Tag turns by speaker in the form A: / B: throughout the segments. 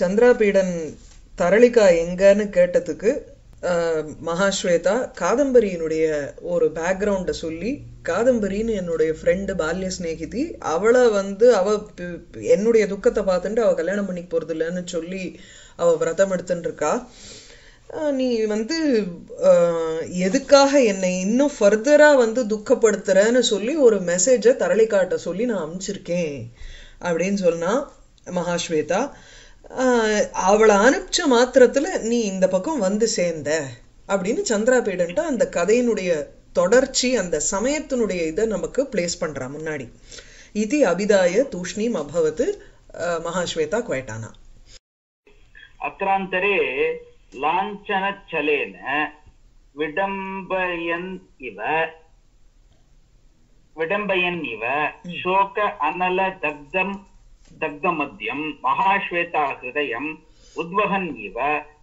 A: சந்திராபீடன் தரளிகா எங்கன்னு கேட்டதுக்கு அஹ், மகாஸ்வேதா காதம்பரியினுடைய ஒரு பேக்ரவுண்டை சொல்லி காதம்பரின்னு என்னுடைய ஃப்ரெண்டு பால்ய சிநேகிதி அவளை வந்து அவ பி- பி- என்னுடைய துக்கத்தை பார்த்துட்டு அவ கல்யாணம் பண்ணிக்க போறது இல்லைன்னு சொல்லி அவ விரதம் எடுத்துட்டு இருக்கா அஹ், நீ வந்து அஹ், எதுக்காக என்னை இன்னும் ஃபர்தரா வந்து துக்கப்படுத்துறேன்னு சொல்லி ஒரு மெசேஜை தரளிக்காட்ட சொல்லி நான் அனுப்பிச்சிருக்கேன் அப்படின்னு சொன்னா மகாஸ்வேதா ஆஹ் அவளை அனுப்பிச்ச மாத்திரத்துல நீ இந்த பக்கம் வந்து சேர்ந்த அப்படின்னு சந்திராபீடன்ட்ட அந்த கதையினுடைய தொடர்ச்சி அந்த சமயத்தினுடைய இதை நமக்கு பிளேஸ் பண்றா முன்னாடி இது அபிதாய தூஷ்ணீம் அபவத் ஆஹ் மகாஸ்வேதா குவைட்டானா
B: अत्रान्तरे लाञ्छनच्छलेन विडम्बयन् इव विडम्बयन् इव शोक अनलदग्धम् दग्धमद्यम् महाश्वेता हृदयम् उद्वहन् इव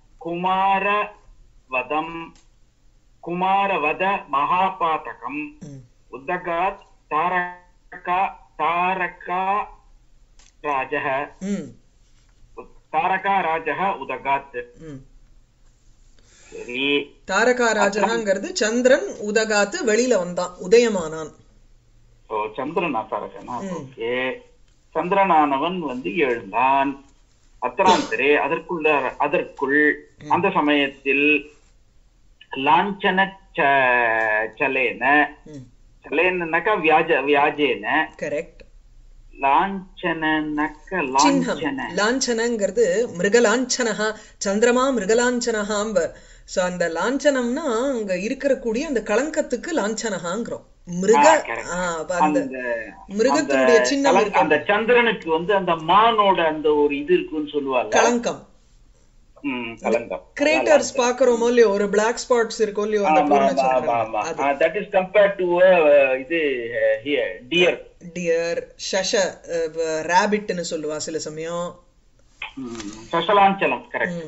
B: कुमारवदम् कुमारवद महापातकम्
A: ம்,
B: उदगात् तारका तारका राजः
A: ம்,
B: तारका राजः उदगात्
A: ம்.
B: சரி
A: தாரகா ராஜகாங்கிறது சந்திரன் உதகாத்து வெளியில வந்தான் உதயமானான்
B: ஓ சந்திரனா தாரகனா ஓகே சந்திரனானவன் வந்து எழுந்தான் அத்தராந்தரே அதற்குள்ள அதற்குள் அந்த சமயத்தில் லாஞ்சன ச- சலேன சலேனக்கா வியாஜ வியாஜேன
A: கரெக்ட்
B: லாஞ்சனக்க
A: சின்னம்
B: லாஞ்சன
A: லாஞ்சனங்கிறது மிருகலாஞ்சனஹா சந்திரமா மிருகலாஞ்சனஹாம்ப சோ அந்த லாஞ்சனம்னா அங்க இருக்கிற கூடிய அந்த களங்கத்துக்கு லாஞ்சனஹாங்கிறோம் மிருக
B: ஆ, correct.
A: ஆ, அப்ப அந்த
B: அந்த
A: மிருகத்தினுடைய
B: அந்த
A: சின்னம்
B: கலங்க-
A: இருக்கு.
B: அந்த சந்திரனுக்கு வந்து அந்த மானோட அந்த ஒரு இது இருக்குன்னு சொல்லுவாங்க
A: களங்கம்
B: ம், கலங்கம்
A: கிரேட்டர்ஸ் பாக்குறோமோ இல்லையோ ஒரு பிளாக் ஸ்பாட்ஸ் இருக்கோ இல்லையோ அந்த பூர்ணச்சந்திரன் அது
B: தட் இஸ் கம்பேர்ட் டு இது டியர்
A: டியர் சஷ ரேபிட்னு சொல்லுவா சில சமயம்
B: சசலாஞ்சலம் கரெக்ட்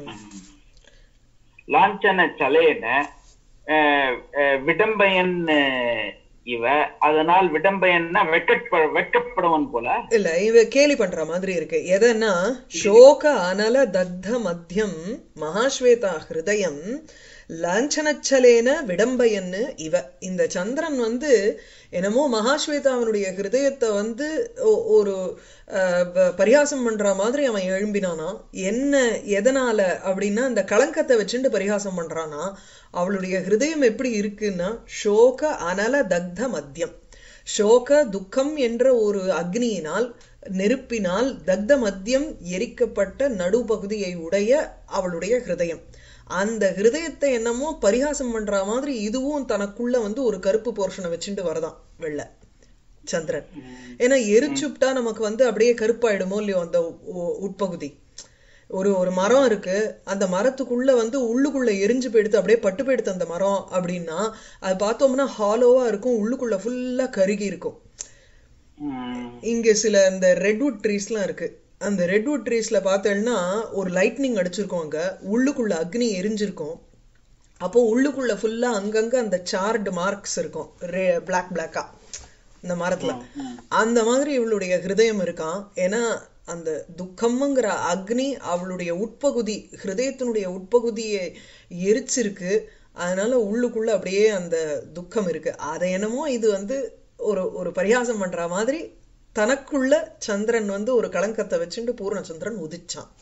B: லாஞ்சன சலேன அஹ், அஹ், விடம்பயன் அஹ், இவ அதனால் விடம்பயன்னா வெட்கப்ப வெட்கப்படுவன் போல
A: இல்ல இவ கேலி பண்ற மாதிரி இருக்கு எதன்னா சோக அனல தத்த மத்தியம் மகாஸ்வேதா ஹிருதயம் லாஞ்சனச்சலேன விடம்பயன்னு இவ இந்த சந்திரன் வந்து என்னமோ மகாஸ்வேதாவனுடைய ஹிருதயத்தை வந்து ஒ- ஒரு அஹ், ப- பரிகாசம் பண்ற மாதிரி அவன் எழும்பினானா என்ன எதனால அப்படின்னா அந்த களங்கத்தை வச்சுட்டு பரிகாசம் பண்றானா அவளுடைய ஹிருதயம் எப்படி இருக்குன்னா சோக அனல தக்த மத்தியம் சோக துக்கம் என்ற ஒரு அக்னியினால் நெருப்பினால் தக்த மத்தியம் எரிக்கப்பட்ட நடுப்பகுதியை உடைய அவளுடைய ஹிருதயம் அந்த ஹிருதயத்தை என்னமோ பரிகாசம் பண்ற மாதிரி இதுவும் தனக்குள்ள வந்து ஒரு கருப்பு போர்ஷனை வச்சுட்டு வரதான் வெள்ளை சந்திரன் ஏன்னா எரிச்சுப்டா நமக்கு வந்து அப்படியே கருப்பாயிடுமோ இல்லையோ அந்த உ- உட்பகுதி ஒரு ஒரு மரம் இருக்கு அந்த மரத்துக்குள்ள வந்து உள்ளுக்குள்ள எரிஞ்சு போயிடுத்து அப்படியே பட்டு போயிடுத்து அந்த மரம் அப்படின்னா அது பார்த்தோம்னா ஹாலோவா இருக்கும் உள்ளுக்குள்ள ஃபுல்லா கருகி இருக்கும்
B: ம்,
A: இங்க சில இந்த ரெட்வுட் ட்ரீஸ்லாம் இருக்கு அந்த ரெட்வுட் ட்ரீஸ்ல பார்த்தேன்னா ஒரு லைட்னிங் அடிச்சிருக்கோம் அங்க உள்ளுக்குள்ள அக்னி எரிஞ்சிருக்கும் அப்போ உள்ளுக்குள்ள ஃபுல்லா அங்கங்க அந்த சார்டு மார்க்ஸ் இருக்கும் பிளாக் பிளாக்கா இந்த மரத்துல அந்த மாதிரி இவளுடைய ஹிருதயம் இருக்கான் ஏன்னா அந்த துக்கம்ங்கிற அக்னி அவளுடைய உட்பகுதி ஹிருதயத்தினுடைய உட்பகுதியை எரிச்சிருக்கு அதனால உள்ளுக்குள்ள அப்படியே அந்த துக்கம் இருக்கு அதை என்னமோ இது வந்து ஒரு ஒரு பரிகாசம் பண்ற மாதிரி தனக்குள்ள சந்திரன் வந்து ஒரு களங்கத்தை வச்சுட்டு பூர்ணச்சந்திரன் உதிச்சான்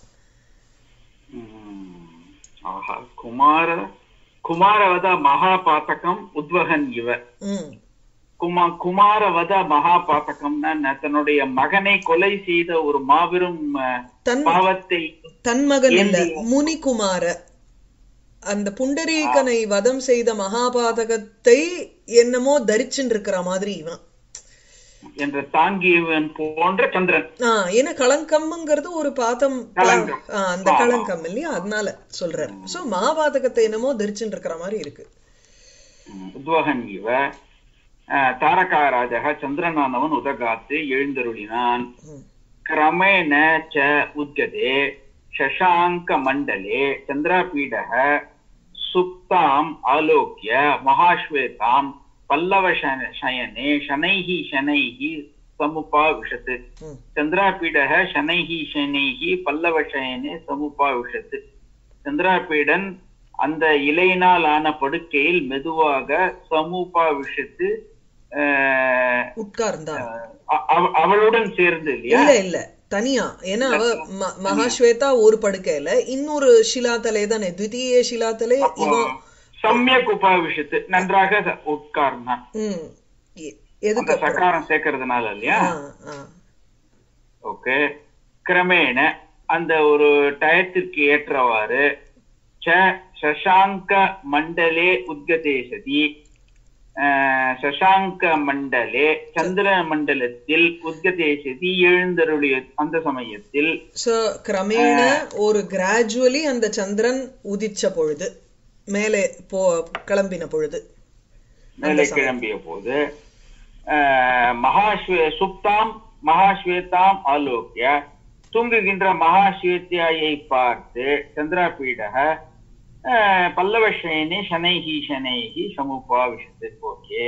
B: ம். ஆஹா குமார குமாரவத மகாபாத்தகம் உத்வகன் இவ
A: ம்
B: குமா குமாரவத மகாபாத்தகம்னா என்ன? தன்னுடைய மகனை கொலை செய்த ஒரு மாபெரும் அஹ்,
A: தன்
B: பாவத்தை
A: தன் மகன் இல்ல
B: ஏந்தி-
A: முனிகுமார அந்த புண்டரீகனை வதம் செய்த மகாபாதகத்தை என்னமோ தரிச்சுட்டு இருக்கிற மாதிரி இவன்
B: என்ற தாங்கியவன் போன்ற சந்திரன்
A: ஆஹ் ஏன்னா களங்கம்ங்கிறது ஒரு பாதம்
B: களங்கம்.
A: ஆஹ் அந்த களங்கம் இல்லையா அதனால சொல்றாரு சோ மகாபாதகத்தை என்னமோ தரிச்சுட்டு இருக்கிற மாதிரி இருக்கு
B: உத்வகன் இவ அஹ், தாரகாராஜக சந்திரனானவன் உதகாத்து எழுந்தருளினான்
A: ம்.
B: क्रमेण च उद्गते शशाङ्कमण्डले चन्द्रापीडः सुप्ताम् आलोक्य महाश्वेताम् पल्लवशयने शनैः शनैः समुपाविशत्
A: ம்.
B: चन्द्रापीडः शनैः शनैः பல்லவசயனே சமுபாவிஷத்து சந்திராபீடன் அந்த இலையினால் ஆன படுக்கையில் மெதுவாக சமுபாவிஷத்து ஆஹ்,
A: உட்கார்ந்தான்
B: அ- அவ- அவளுடன் சேர்ந்து இல்லையா
A: இல்ல இல்ல தனியா ஏன்னா அவ ம- மகாஸ்வேதா ஒரு படுக்கையில இன்னொரு ஷிலாத்தலை தானே த்விதீய ஷிலாத்தலை
B: அப்போ
A: இவன்
B: சமயக் உபாவிஷத்து நன்றாக ச- உட்கார்ந்தான்
A: ம் எ-
B: அந்த
A: எதுக்கு அப்புறம்?
B: சக்காரம் சேர்க்கறதுனால இல்லையா
A: ஆ, ஆ.
B: ஓகே கிரமேண அந்த ஒரு டயத்திற்கு ஏற்றவாறு ச சசாங்க மண்டலே உத்கதே சதி அஹ், சசாங்க மண்டலே சந்திர மண்டலத்தில் உத்கதே சதி எழுந்தருளிய அந்த சமயத்தில்
A: சோ கிரமேண ஒரு கிராஜுவலி அந்த சந்திரன் உதிச்ச பொழுது மேலே போ கிளம்பின பொழுது
B: மேலே கிளம்பிய போது அஹ், மகாஸ்வே சுப்தாம் மகாஸ்வேதாம் ஆலோக்கிய தூங்குகின்ற மகாஸ்வேத்தியாயை பார்த்து சந்திராபீடக அஹ், பல்லவஷயனே शनैः शनैः समुपाविशत् ओके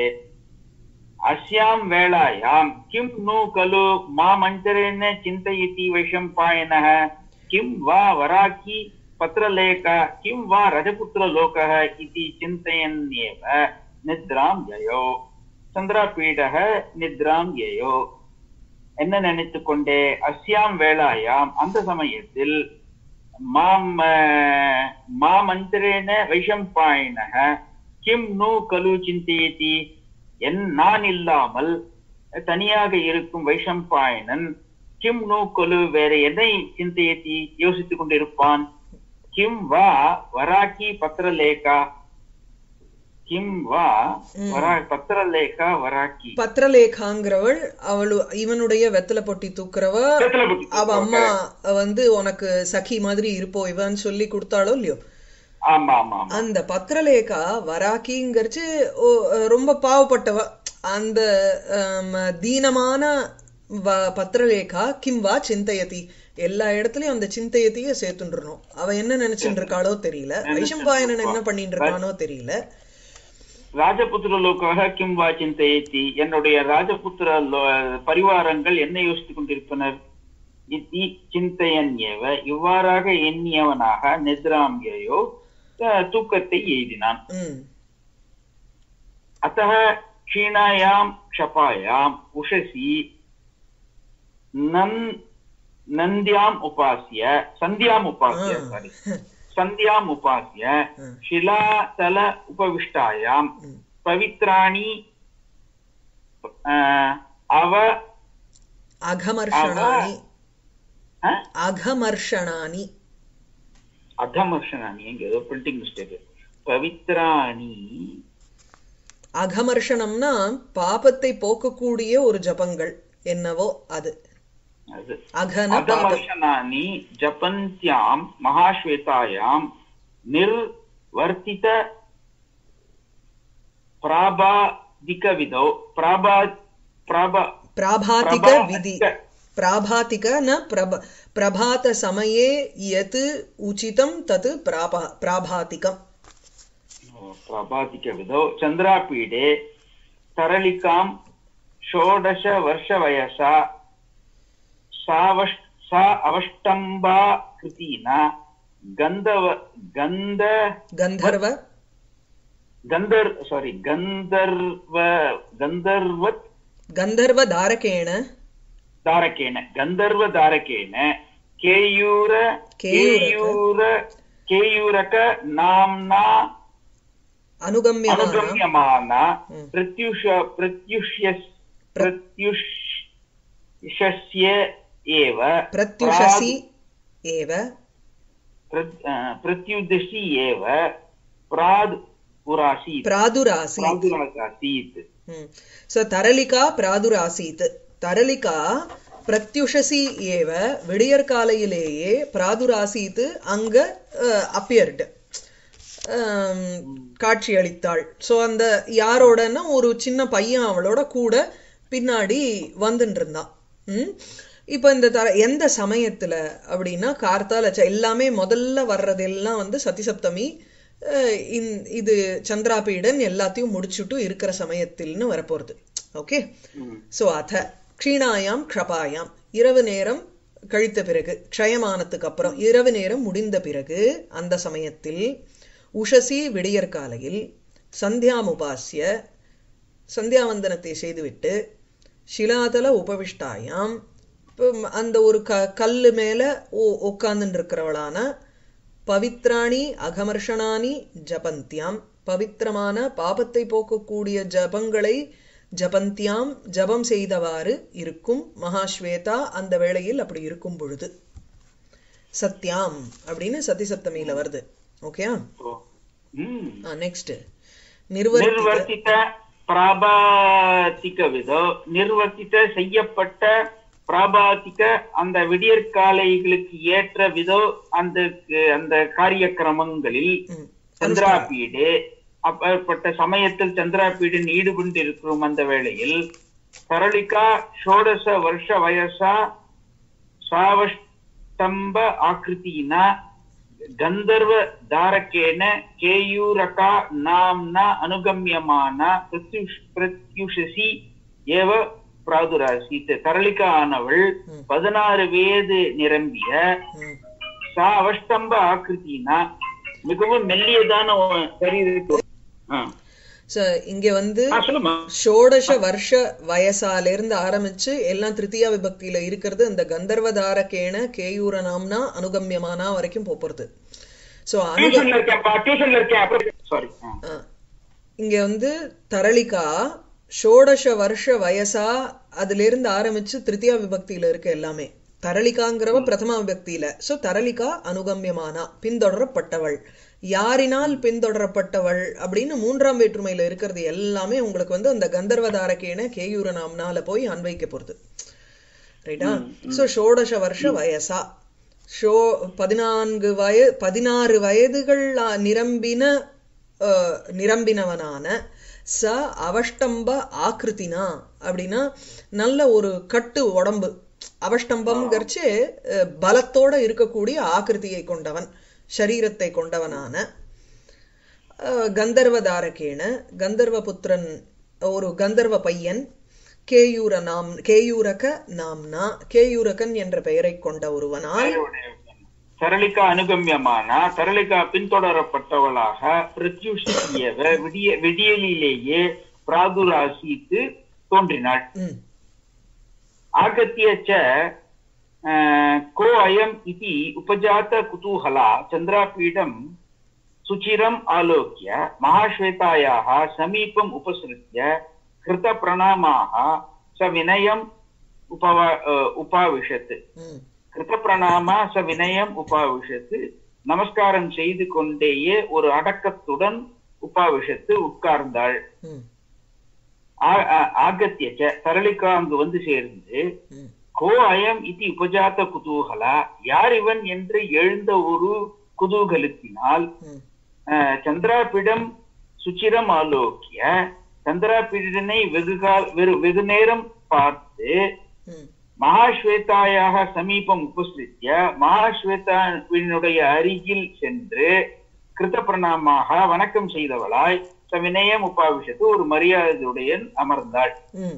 B: अस्यां वेलायां किं नु खलु मामन्तरेण चिन्तयति वैशम्पायनः किं वा वराकी पत्रलेखा किं वा रजपुत्रलोकः इति चिन्तयन्नेव निद्रां ययो சந்திராபீடக நித்ராம் ஏயோ என்ன நினைத்துக் கொண்டே அஸ்யாம் வேளாயாம் அந்த சமயத்தில் மாம் அஹ், மாமந்திரேன வைஷம்பாயினக கிம் நூ கலு சிந்தயதி என் நான் இல்லாமல் தனியாக இருக்கும் வைஷம்பாயனன் கிம் நூ கலு வேற எதை சிந்தயதி யோசித்துக் கொண்டிருப்பான் கிம் வா வராக்கி பத்திரலேகா கிம் வா வரா பத்திரலேகா வராக்கி
A: பத்ரலேகாங்கிறவள் அவளு இவனுடைய வெத்தலை பொட்டி தூக்குறவ
B: வெத்தலை பொட்டி
A: அவ அம்மா வந்து உனக்கு சఖி மாதிரி இருப்போ இவன் சொல்லி கொடுத்தாளோ இல்லையோ
B: ஆமா ஆமா ஆமா
A: அந்த பத்ரலேகா வராக்கிங்கிறச்சு ஓ- ரொம்ப பாவப்பட்டவ அந்த ஆம், தீனமான வ- பத்ரலேகா கிம் வா சிந்தயதி எல்லா இடத்துலயும் அந்த சிந்தயத்தையே சேர்த்துன்றணும் அவ என்ன நினைச்சுட்டு இருக்காளோ தெரியல வைஷம்பாயனன் என்ன பண்ணிட்டு இருக்கானோ தெரியல
B: ராஜபுத்திர லோக்காக கிம் வா சிந்தயத்தி என்னுடைய ராஜபுத்திர லோ- பரிவாரங்கள் என்ன யோசித்துக் கொண்டிருப்பனர் இத்தி சிந்தையன் ஏவ இவ்வாறாக எண்ணியவனாக நித்ராம்பியோ அஹ், தூக்கத்தை எய்தினான்
A: ம்
B: अतः क्षीणायां क्षपायाम् उषसि नन् नन्द्याम् उपास्य सन्ध्याम् उपास्य
A: Ah.
B: sorry सन्ध्याम् उपास्य
A: Ah.
B: शिलातल उपविष्टायां
A: ம்.
B: पवित्राणि अ, अव
A: அகமர்ஷணானி
B: अ,
A: அகமர்ஷணானி
B: अधमर्षणानि எங்க ஏதோ பிரிண்டிங் மிஸ்டேக் பவித்ராணி
A: அகமர்ஷணம்னா பாபத்தை போக்கக்கூடிய ஒரு ஜபங்கள் என்னவோ அது
B: அது
A: அகன பாபம்
B: अधमर्शनानि जपन्त्यां महाश्वेतायां निर्वर्तित प्राबादिकविधौ प्राबा प्राबा
A: प्राभातिक विधि
B: प्रभातिक-
A: प्राभातिक न प्रभ प्रभातसमये यत् उचितं तत् प्राभा प्राभातिकम्
B: प्रभातिकविधौ चन्द्रापीडे तरलिकां षोडशवर्षवयसा सावष् सा अवष्टम्बा कृतीना गन्धव गन्ध
A: गन्धर्व
B: गन्धर् सारी गन्धर्व गन्धर्वत्
A: गन्धर्वधारकेण
B: दारकेण गन्धर्वधारकेण केयूर केयूर केयूरक नाम्ना
A: अनुगम्यमाना
B: अनुगम्यमाना
A: हम्म।
B: प्रत्युष प्रत्युष्य प्रत्युष्यस्य एव
A: प्रत्युषसि एव
B: प्रत्- अ, प्रत्युदशि एव प्राद् पुरासीत्
A: प्रादुरासीत्
B: प्रादुरासीत्
A: सो तरलिका प्रादुरासीत् तरलिका பிரத்யுஷசி ஏவ விடியற்காலையிலேயே பிராதுராசீத்து அங்க அப்பியர்டு காட்சி அளித்தாள் சோ அந்த யாரோடன்னா ஒரு சின்ன பையன் அவளோட கூட பின்னாடி வந்துட்டு இருந்தான் ம் இப்போ இந்த தர எந்த சமயத்துல அப்படின்னா கார்த்தால ச- எல்லாமே முதல்ல வர்றதெல்லாம் வந்து சதிசப்தமி அஹ் இந்- இது சந்திராபீடன் எல்லாத்தையும் முடிச்சுட்டு இருக்கிற சமயத்தில்னு வரப்போறது ஓகே
B: ம்.
A: சோ அத க்ஷீணாயாம் க்ஷபாயாம் இரவு நேரம் கழித்த பிறகு க்ஷயமானத்துக்கு அப்புறம் இரவு நேரம் முடிந்த பிறகு அந்த சமயத்தில் உஷசி விடியற்காலையில் சந்தியாமுபாசிய சந்தியாவந்தனத்தை செய்துவிட்டு ஷிலாதல உபவிஷ்டாயாம் இப்போ அந்த ஒரு க கல்லு மேல உட்கார்ந்துட்டு இருக்கிறவளான பவித்ராணி அகமர்ஷனானி ஜபந்தியாம் பவித்திரமான பாபத்தை போக்கக்கூடிய ஜபங்களை ஜபந்தியாம் ஜபம் செய்தவாறு இருக்கும் மகாஸ்வேதா அந்த வேளையில் அப்படி இருக்கும் பொழுது சத்யாம் அப்படின்னு சதி சப்தமியில வருது ஓகேயா
B: ம்.
A: நெக்ஸ்ட் நிர்வர்த்தித
B: நிர்வர்த்தித்த பிராபாத்திக விதோ நிர்வர்த்தித்த செய்யப்பட்ட பிராபாத்திக அந்த விடியற்காலைகளுக்கு ஏற்ற விதோ அந்த அந்த காரிய கிரமங்களில்
A: ம்.
B: சந்திராபீடு அப்பேற்பட்ட சமயத்தில் சந்திராபீடின் ஈடுபட்டு இருக்கிறோம் அந்த வேளையில் சரளிகா ஷோடச வருஷ வயசா சாவஷ்டம்ப ஆக்கிருத்தினா கந்தர்வ தாரகேன கேயூரகா நாம்னா அனுகமியமான பிரத்யுஷ் பிரத்யுஷசி ஏவ பிராதுராசித் தரளிகா ஆனவள்
A: ம்.
B: பதினாறு வேது நிரம்பிய
A: ம்.
B: சா அவஷ்டம்ப ஆக்கிருத்தினா மிகவும் மெல்லியதான ஒரு சரீரத்தோடு ஆ.
A: So, இங்க வந்து
B: ஆ, சொல்லுமா
A: ஷோடச வருஷ வயசால இருந்து ஆரம்பிச்சு எல்லாம் திருத்தியா விபக்தியில இருக்கிறது இந்த கந்தர்வதாரகேன கேயூர நாம்னா அனுகமியமானா வரைக்கும் போறது சோ அனுக
B: டியூஷன்ல இருக்கேன்ப்பா டியூஷன்ல இருக்கேன் அப்புறம் சாரி
A: ஆ. இங்க வந்து தரளிகா ஷோடச வருஷ வயசா அதுல இருந்து ஆரம்பிச்சு திருத்தியா விபக்தியில இருக்கு எல்லாமே தரளிகாங்கிறவ பிரதம விபக்தியில சோ தரளிகா அனுகமியமானா பின்தொடரப்பட்டவள் யாரினால் பின்தொடரப்பட்டவள் அப்படின்னு மூன்றாம் வேற்றுமையில இருக்கிறது எல்லாமே உங்களுக்கு வந்து அந்த கந்தர்வதாரகேன கேயூர நாம்னால போய் அன்வைக்க போறது ரைட்டா சோ ஷோடச வருஷ வயசா ஷோ பதினான்கு வய பதினாறு வயதுகள் ஆ, நிரம்பின அஹ், நிரம்பினவனான ச அவஷ்டம்ப ஆக்கிருத்தினா அப்படின்னா நல்ல ஒரு கட்டு உடம்பு அவஷ்டம்பம்ங்கிறச்சு அஹ், பலத்தோட இருக்கக்கூடிய ஆக்கிருதியை கொண்டவன் சரீரத்தை கொண்டவனான அஹ், கந்தர்வதாரகேன கந்தர்வ புத்திரன் ஒரு கந்தர்வ பையன் கேயூர நாம் கேயூரக நாம்னா கேயூரகன் என்ற பெயரை கொண்ட ஒருவனால்
B: சரளிகா அனுகமியமான சரளிகா பின்தொடரப்பட்டவளாக பிரத்யுஷியவ விடிய விடியலிலேயே பிராதுராசித்து தோன்றினாள்
A: ம்,
B: आगत्य च अ, को अयम् इति उपजात कुतूहला चन्द्रापीठं सुचिरम् आलोक्य महाश्वेतायाः समीपम् उपसृत्य कृतप्रणामाः स विनयम् उपवा अ, उपाविशत्
A: ம்,
B: கிருத்தப்பிரணாமா ச வினயம் உபாவிஷத்து நமஸ்காரம் செய்து கொண்டேயே ஒரு அடக்கத்துடன் உபாவிஷத்து உட்கார்ந்தாள்
A: ம்,
B: ஆ- ஆ- ஆகத்திய ச, சரளிகா அங்கு வந்து சேர்ந்து
A: ம்,
B: கோ அயம் இதி உபஜாத குதூகலா யார் இவன் என்று எழுந்த ஒரு குதூகலத்தினால்
A: ம்,
B: அஹ், சந்திராபிடம் சுச்சிரம் ஆலோக்கிய சந்திராபிடனை வெகு கால் வெறு வெகு நேரம் பார்த்து
A: ம்,
B: மகாஸ்வேதாயாக சமீபம் உபஸ்தித்ய மகாஸ்வேதாவினுடைய அருகில் சென்று கிருத்த பிரணாமாக வணக்கம் செய்தவளாய் ச வினயம் உபாவிஷத்து ஒரு மரியாதையுடன் அமர்ந்தாள்
A: ம்,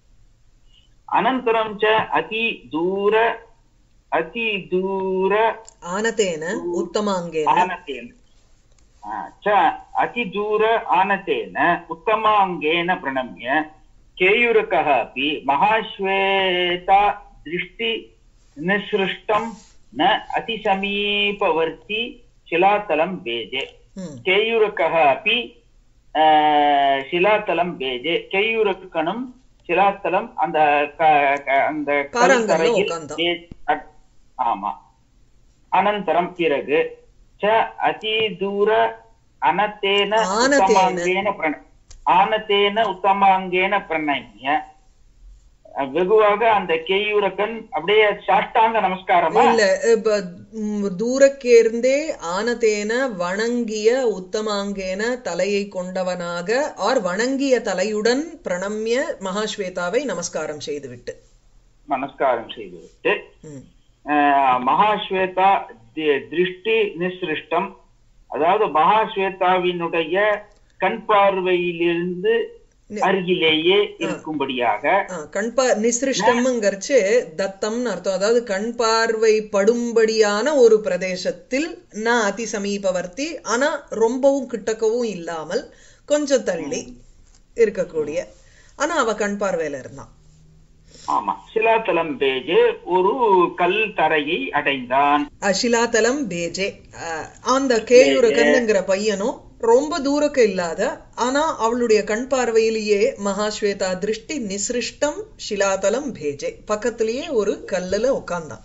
B: அனந்தரம் ச அதி தூர அதி தூர
A: ஆனதேன உத்தமாங்கேன
B: ஆனத்தேன ஆ, ச அதி தூர ஆனத்தேன உத்தமாங்கேன பிரணம்ய கேயூரகः अपि महाश्वेता दृष्टि निसृष्टं न अतिसमीपवर्ती शिलातलं भेजे
A: ம்,
B: केयूरकः अपि ஆ, शिलातलं भेजे கேயூரக்கனும் சிலாத்தலம் அந்த க- க- அந்த
A: பாறாங்கல்ல
B: கல்தரையில்
A: உட்கார்ந்தான்.
B: ஏ- அட்- ஆமா அனந்தரம் பிறகு ச அதி தூர அனத்தேன
A: ஆனதேன.
B: உத்தமாங்கேன பிரண ஆனத்தேன உத்தமாங்கேன பிரணய அஹ், வெகுவாக அந்த கேயூரக்கன் அப்படியே சாஷ்டாங்க நமஸ்காரமா
A: இல்ல இப்ப ம், தூரக்கே இருந்தே ஆனதேன வணங்கிய உத்தமாங்கேன தலையை கொண்டவனாக ஆர் வணங்கிய தலையுடன் பிரணம்ய மகாஸ்வேதாவை நமஸ்காரம் செய்துவிட்டு
B: நமஸ்காரம் செய்துவிட்டு
A: ம்,
B: அஹ், மகாஸ்வேதா தி- திருஷ்டி நிசிருஷ்டம் அதாவது மகாஸ்வேதாவினுடைய கண் பார்வையிலிருந்து அருகிலேயே இருக்கும்படியாக
A: ஆ, கண் பா நிசிருஷ்டம்ங்கிறச்சு தத்தம்னு அர்த்தம் அதாவது கண் பார்வை படும்படியான ஒரு பிரதேசத்தில் நான் அதி சமீபவர்த்தி ஆனா ரொம்பவும் கிட்டக்கவும் இல்லாமல் கொஞ்சம் தள்ளி இருக்கக்கூடிய ஆனா அவ கண் பார்வையில இருந்தான்
B: ஆமா சிலாத்தலம் பேஜே ஒரு கல் தரையை அடைந்தான்
A: அஷிலாதலம் பேஜே அஹ், அந்த கேயூரகன்னுங்கிற பையனும் ரொம்ப தூரக்கு இல்லாத ஆனா அவளுடைய கண் பார்வையிலேயே மகாஸ்வேதா திருஷ்டி நிசிருஷ்டம் ஷிலாதலம் பேஜே பக்கத்திலேயே ஒரு கல்லுல உட்கார்ந்தான்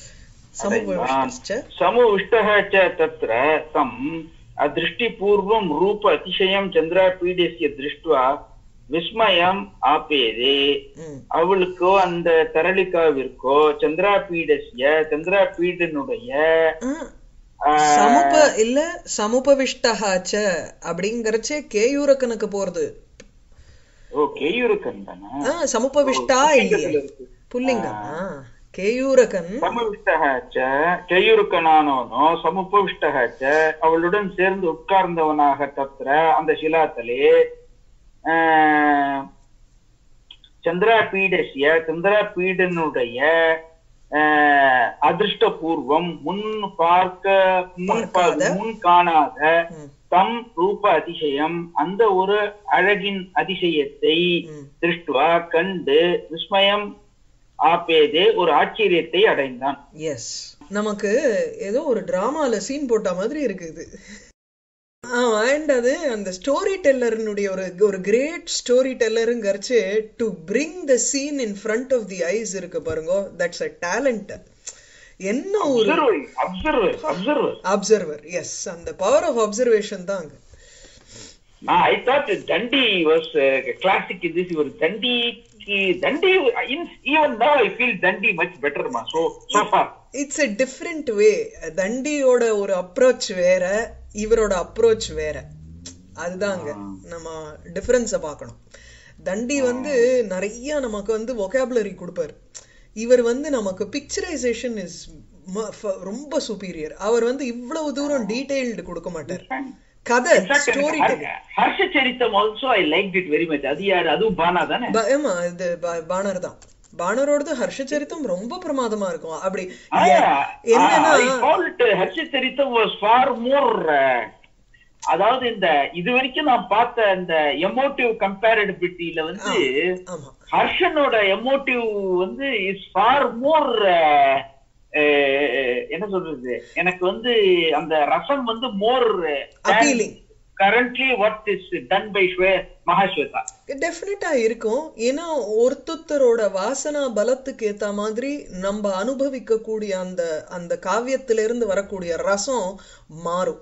A: சமூக
B: சமுவிஷ்டः च तत्र तम् अदृष्टिपूर्वं रूप अतिशयं चन्द्रापीडस्य दृष्ट्वा விஸ்மயம் ஆப்பேதே அவளுக்கோ அந்த தரளிகாவிற்கோ சந்திராபீடஸ்ய சந்திராபீடனுடைய
A: சமுப இல்ல சமுபவிஷ்டஹாச்ச அப்படிங்கறச்சே கேயூரக்கனுக்கு போறது
B: ஓ கேயூரக்கன் தானே
A: ஆ, சமுபவிஷ்டா இல்லையே புல்லிங்கமா கேயூரகன்
B: சமவிஷ்டக ச கேயூருக்கனானவனோ சமுபவிஷ்டக ச அவளுடன் சேர்ந்து உட்கார்ந்தவனாக தத்திர அந்த சிலாத்தலே ஆஹ், சந்திராபீடசிய சந்திராபீடனுடைய ஆஹ், அதிர்ஷ்டபூர்வம் முன் பார்க்க முன் பா-
A: பார்க்காத.
B: முன் காணாத
A: ம்,
B: தம் ரூப அதிசயம் அந்த ஒரு அழகின் அதிசயத்தை
A: ம்.
B: திருஷ்டுவா கண்டு விஸ்மயம் ஆப்பேதே ஒரு ஆச்சரியத்தை அடைந்தான்
A: எஸ் நமக்கு ஏதோ ஒரு டிராமால சீன் போட்ட மாதிரி இருக்குது அண்ட் அது அந்த ஸ்டோரி டெல்லர்னுடைய ஒரு ஒரு கிரேட் ஸ்டோரி டெல்லருங்கிறச்சு to bring the scene in front of the eyes இருக்கு பாருங்க தட்ஸ் அ டேலண்ட் என்ன ஒரு
B: observer observer observer
A: observer yes அந்த பவர் ஆஃப் அப்சர்வேஷன் தான் அங்க
B: நான் I thought Dandi was classic this ஒரு Dandi Dandi even now I feel Dandi much better மா so so far
A: it's a different way தண்டியோட ஒரு அப்ரோச் வேற இவரோட அப்ரோச் வேற அதுதாங்க நம்ம டிஃபரன்ஸை பார்க்கணும் தண்டி வந்து நிறைய நமக்கு வந்து ஒகாபுலரி கொடுப்பாரு இவர் வந்து நமக்கு பிக்சரைசேஷன் இஸ் ரொம்ப சுப்பீரியர் அவர் வந்து இவ்வளவு தூரம் டீடைல்டு கொடுக்க மாட்டார் கதை story
B: Harsha Charitam also I like it very much அது யாரு அதுவும் பானா தானே
A: ஆமா இது பா- பாணர் தான் பாணரோடது ஹர்ஷச்சரித்தம் ரொம்ப பிரமாதமா இருக்கும் அப்படி
B: Ah,
A: என்னன்னா
B: I felt Harsh சரித்தம் was far more uh, அதாவது இந்த இது வரைக்கும் நான் பார்த்த இந்த எமோட்டிவ் கம்பேரபிலிட்டியில வந்து
A: ஆமா
B: ஹர்ஷனோட எமோட்டிவ் வந்து இஸ் ஃபார் மோர் என்ன சொல்றது எனக்கு வந்து அந்த ரசம் வந்து more
A: Appealing.
B: Currently what is done by Mahasweta
A: டெஃபினட்டா இருக்கும் ஏன்னா ஒருத்தொத்தரோட வாசனா பலத்துக்கு ஏத்த மாதிரி நம்ம அனுபவிக்க கூடிய அந்த அந்த காவியத்தில இருந்து வரக்கூடிய ரசம் மாறும்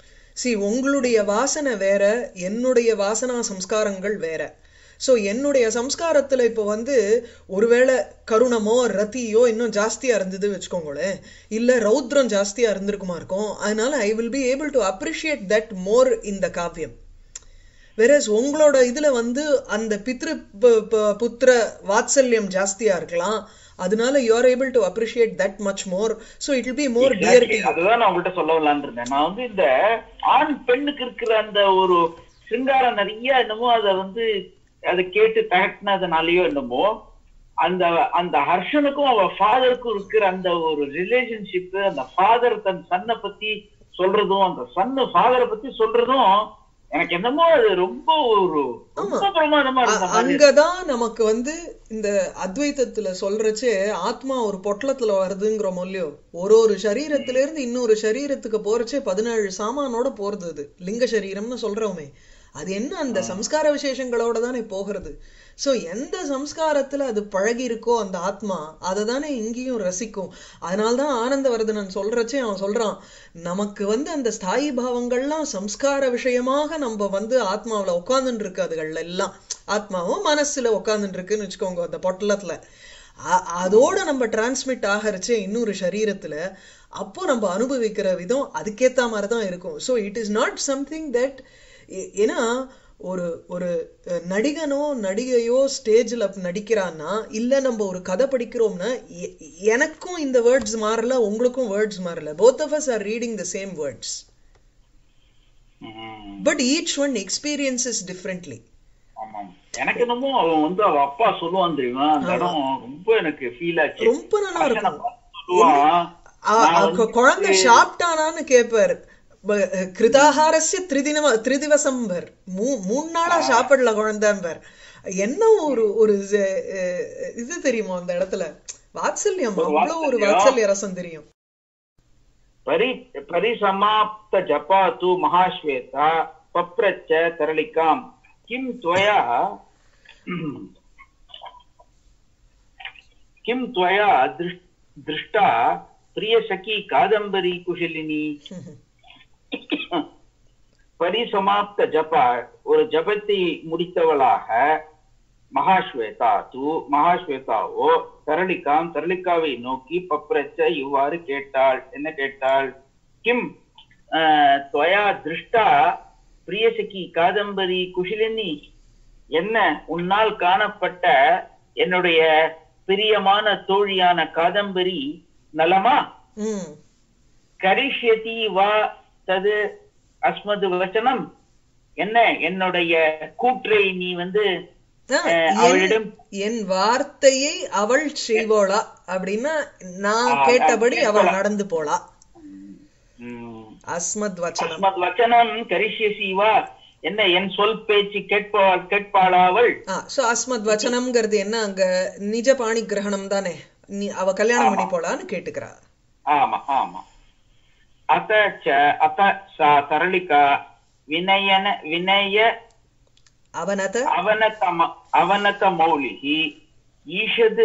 A: சி உங்களுடைய வாசனை வேற என்னுடைய வாசனா சம்ஸ்காரங்கள் வேற சோ என்னுடைய சம்ஸ்காரத்துல இப்போ வந்து ஒருவேளை கருணமோ ரத்தியோ இன்னும் ஜாஸ்தியா இருந்தது வச்சுக்கோங்களேன் இல்ல ரௌத்ரம் ஜாஸ்தியா இருந்திருக்குமா இருக்கும் அதனால I will be able to appreciate that more இந்த காவியம் வெரஸ் உங்களோட இதுல வந்து அந்த பித்ரு ப- ப- புத்திர வாத்சல்யம் ஜாஸ்தியா இருக்கலாம் அதனால you are able to appreciate that much more so it will be more dear to
B: அதுதான் நான் உங்கள்கிட்ட சொல்ல வரலான்னு இருந்தேன் நான் வந்து இந்த ஆண் பெண்ணுக்கு இருக்கிற அந்த ஒரு சிங்காரம் நிறைய என்னமோ அதை வந்து அதை கேட்டு தகட்டினதுனாலயோ என்னமோ அந்த அந்த ஹர்ஷனுக்கும் அவ ஃபாதருக்கும் இருக்கிற அந்த ஒரு ரிலேஷன்ஷிப் அந்த ஃபாதர் தன் சன்னை பத்தி சொல்றதும் அந்த சன்னு ஃபாதரை பத்தி சொல்றதும் எனக்கு என்னமோ அது ரொம்ப ஒரு ரொம்ப பிரமாதமா இருந்த மாதிரி
A: அங்கதான் நமக்கு வந்து இந்த அத்வைத்தத்துல சொல்றச்சே ஆத்மா ஒரு பொட்டலத்துல வருதுங்கிற மொழியோ ஒரு ஒரு சரீரத்துல இருந்து இன்னொரு சரீரத்துக்கு போறச்சே பதினேழு சாமானோட போறது அது லிங்க சரீரம்னு சொல்றோமே அது என்ன அந்த சம்ஸ்கார விசேஷங்களோட தானே போகிறது சோ எந்த சம்ஸ்காரத்துல அது பழகி இருக்கோ அந்த ஆத்மா அதை தானே இங்கேயும் ரசிக்கும் அதனால்தான் ஆனந்தவர்தனன் சொல்றச்சே அவன் சொல்றான் நமக்கு வந்து அந்த ஸ்தாயி பாவங்கள்லாம் சம்ஸ்கார விஷயமாக நம்ம வந்து ஆத்மாவுல உட்கார்ந்துட்டு இருக்கு அதுகள் எல்லாம் ஆத்மாவும் மனசுல உட்கார்ந்துட்டு இருக்குன்னு வச்சுக்கோங்க அந்த பொட்டலத்துல அ- அதோட நம்ம டிரான்ஸ்மிட் ஆகறச்சே இன்னொரு சரீரத்துல அப்போ நம்ம அனுபவிக்கிற விதம் அதுக்கேத்த மாதிரி தான் இருக்கும் so it is not something that ஏன்னா ஒரு ஒரு அஹ், நடிகனோ நடிகையோ ஸ்டேஜ்ல நடிக்கிறான்னா இல்ல நம்ம ஒரு கதை படிக்கிறோம்னா எ- எனக்கும் இந்த வேர்ட்ஸ் மாறல உங்களுக்கும் வேர்ட்ஸ் மாறல both of us are reading the same words
B: hmm,
A: but each one experiences differently
B: ஆமாம் எனக்கு என்னமோ அவன் வந்து அவ அப்பா சொல்லுவான் தெரியுமா அந்த இடம் ரொம்ப எனக்கு ஃபீல் ஆச்சு
A: ரொம்ப நல்லா
B: பையனை
A: இருக்கும்
B: பார்த்து சொல்லுவான்
A: அ-
B: நான்
A: அ-
B: வந்து-
A: குழந்தை சாப்பிட்டானான்னு கேட்பாரு ப- கிருதாகாரஸ்ய திரிதினம திரிதிவசம்பர் மூ மூணு நாளா சாப்பிடல குழந்தைம்பர் என்ன ஒரு ஒரு இது அஹ், இது தெரியுமா அந்த இடத்துல வாத்சல்யம்
B: ஒரு
A: அவ்வளவு ஒரு
B: வாத்சல்யம்.
A: வாத்சல்ய ரசம் தெரியும்
B: பரி பரிசமாப்த ஜபா தூ மகாஸ்வேதா பப்ரச்ச தரளிகாம் கிம் त्वया किं त्वया दृष्- दृष्टा प्रियसखी कादम्बरी कुशलिनी பரிசமாப்த ஜபா ஒரு ஜபத்தை முடித்தவளாக மகாஸ்வேதா தூ மகாஸ்வேதாவோ தரளிகாம் தரளிகாவை நோக்கி பப்ரச்ச இவ்வாறு கேட்டாள் என்ன கேட்டாள் கிம் ஆஹ், त्वया திருஷ்டா பிரியசகி காதம்பரி குஷிலினி என்ன உன்னால் காணப்பட்ட என்னுடைய பிரியமான தோழியான காதம்பரி நலமா
A: ம்
B: கரிஷ்யதி வா தது அஸ்மது வச்சனம் என்ன என்னுடைய கூற்றை நீ வந்து
A: ஆ,
B: அஹ்,
A: என்-
B: அவளிடம்
A: என் வார்த்தையை அவள் செய்வோளா அப்படின்னா நான்
B: ஆ,
A: கேட்டபடி
B: நான்
A: அவள்
B: கேட்கலாம்.
A: நடந்து போலா
B: ம்,
A: அஸ்மத் வச்சனம்
B: அஸ்மத் வச்சனம் கரிஷ்யசி வா என்ன என் சொல் பேச்சு கேட்பாள் கேட்பாளா அவள்
A: ஆ சோ அஸ்மத் வச்சனம்ங்கிறது என்ன அங்க நிஜ பாணி கிரகணம் தானே நீ அவ கல்யாணம் பண்ணி போலான்னு கேட்டுக்கிறா
B: ஆமா ஆமா அத ச அத சா தரளிகா வினயன வினய
A: அவனத
B: ಅವನತ ಮ- ಅವನತ ಮೌಲಿಹಿ ಈಷದ್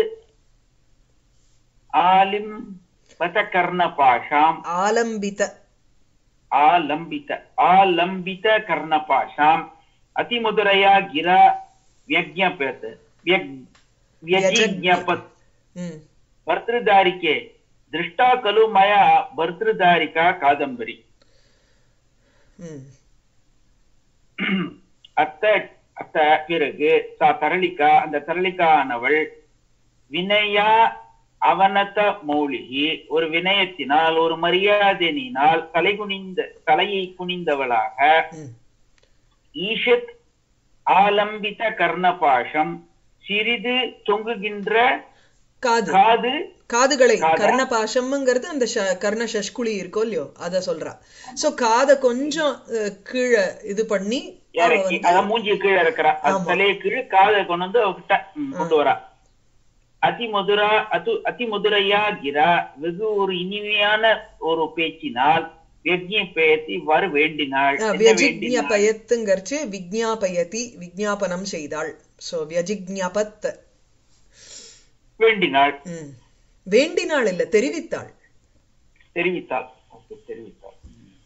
B: ಆಲಿಂ ಪಥಕರ್ಣಪಾಶಾಂ
A: ஆலம்பித
B: ಆಲಂಬಿತ ಆಲಂಬಿತ ಕರ್ಣಪಾಶಾಂ ಅತಿಮಧುರಯ ಗಿರ ವ್ಯಜ್ಞಪತ್ ವ್ಯಗ್- ವ್ಯಜಿಜ್ಞಪತ್
A: ம்
B: ಭರ್ತೃದಾರಿಕೆ ದೃಷ್ಟಾ ಖಲು ಮಯ ಭರ್ತೃದಾರಿಕಾ ಕಾದಂಬರಿ
A: ம்
B: அத்த அத்த பிறகு சா தரளிகா அந்த தரளிகா ஆனவள் வினயா அவனத மௌலிகி ஒரு வினயத்தினால் ஒரு மரியாதையினால் தலை குனிந்த தலையை குனிந்தவளாக
A: ம்
B: ஈஷத் ஆலம்பித கர்ணபாஷம் சிறிது தொங்குகின்ற
A: காது
B: காது
A: காதுகளை
B: காதா?
A: கர்ணபாசம்ங்கிறது அந்த ஷ- கர்ண சஷ்குலி இருக்கோ இல்லையோ அத சொல்றா சோ காதை கொஞ்சம் அஹ், கீழே இது பண்ணி அவ
B: இறக்கி
A: வந்து
B: அத மூஞ்சி கீழே இருக்கிறா அது
A: ஆமா.
B: தலையை கீழே காதை கொண்டு வந்து அவகிட்ட ம், கொண்டு வரா அதிமதுரா அது அதிமதுரையா கிரா வெகு ஒரு இனிமையான ஒரு பேச்சினால் யஜ்ஞ பெயர்த்தி இவ்வாறு வேண்டினாள் என்ன வேண்டினாள்?
A: வியஜிக்ஞபயத்துங்கிறச்சு விஜ்ஞாபயதி விஜ்ஞாபனம் செய்தாள் சோ வியஜிக்ஞபத்
B: வேண்டினாள்
A: ம் வேண்டினாள் இல்ல தெரிவித்தாள்
B: தெரிவித்தாள் Okay, தெரிவித்தாள்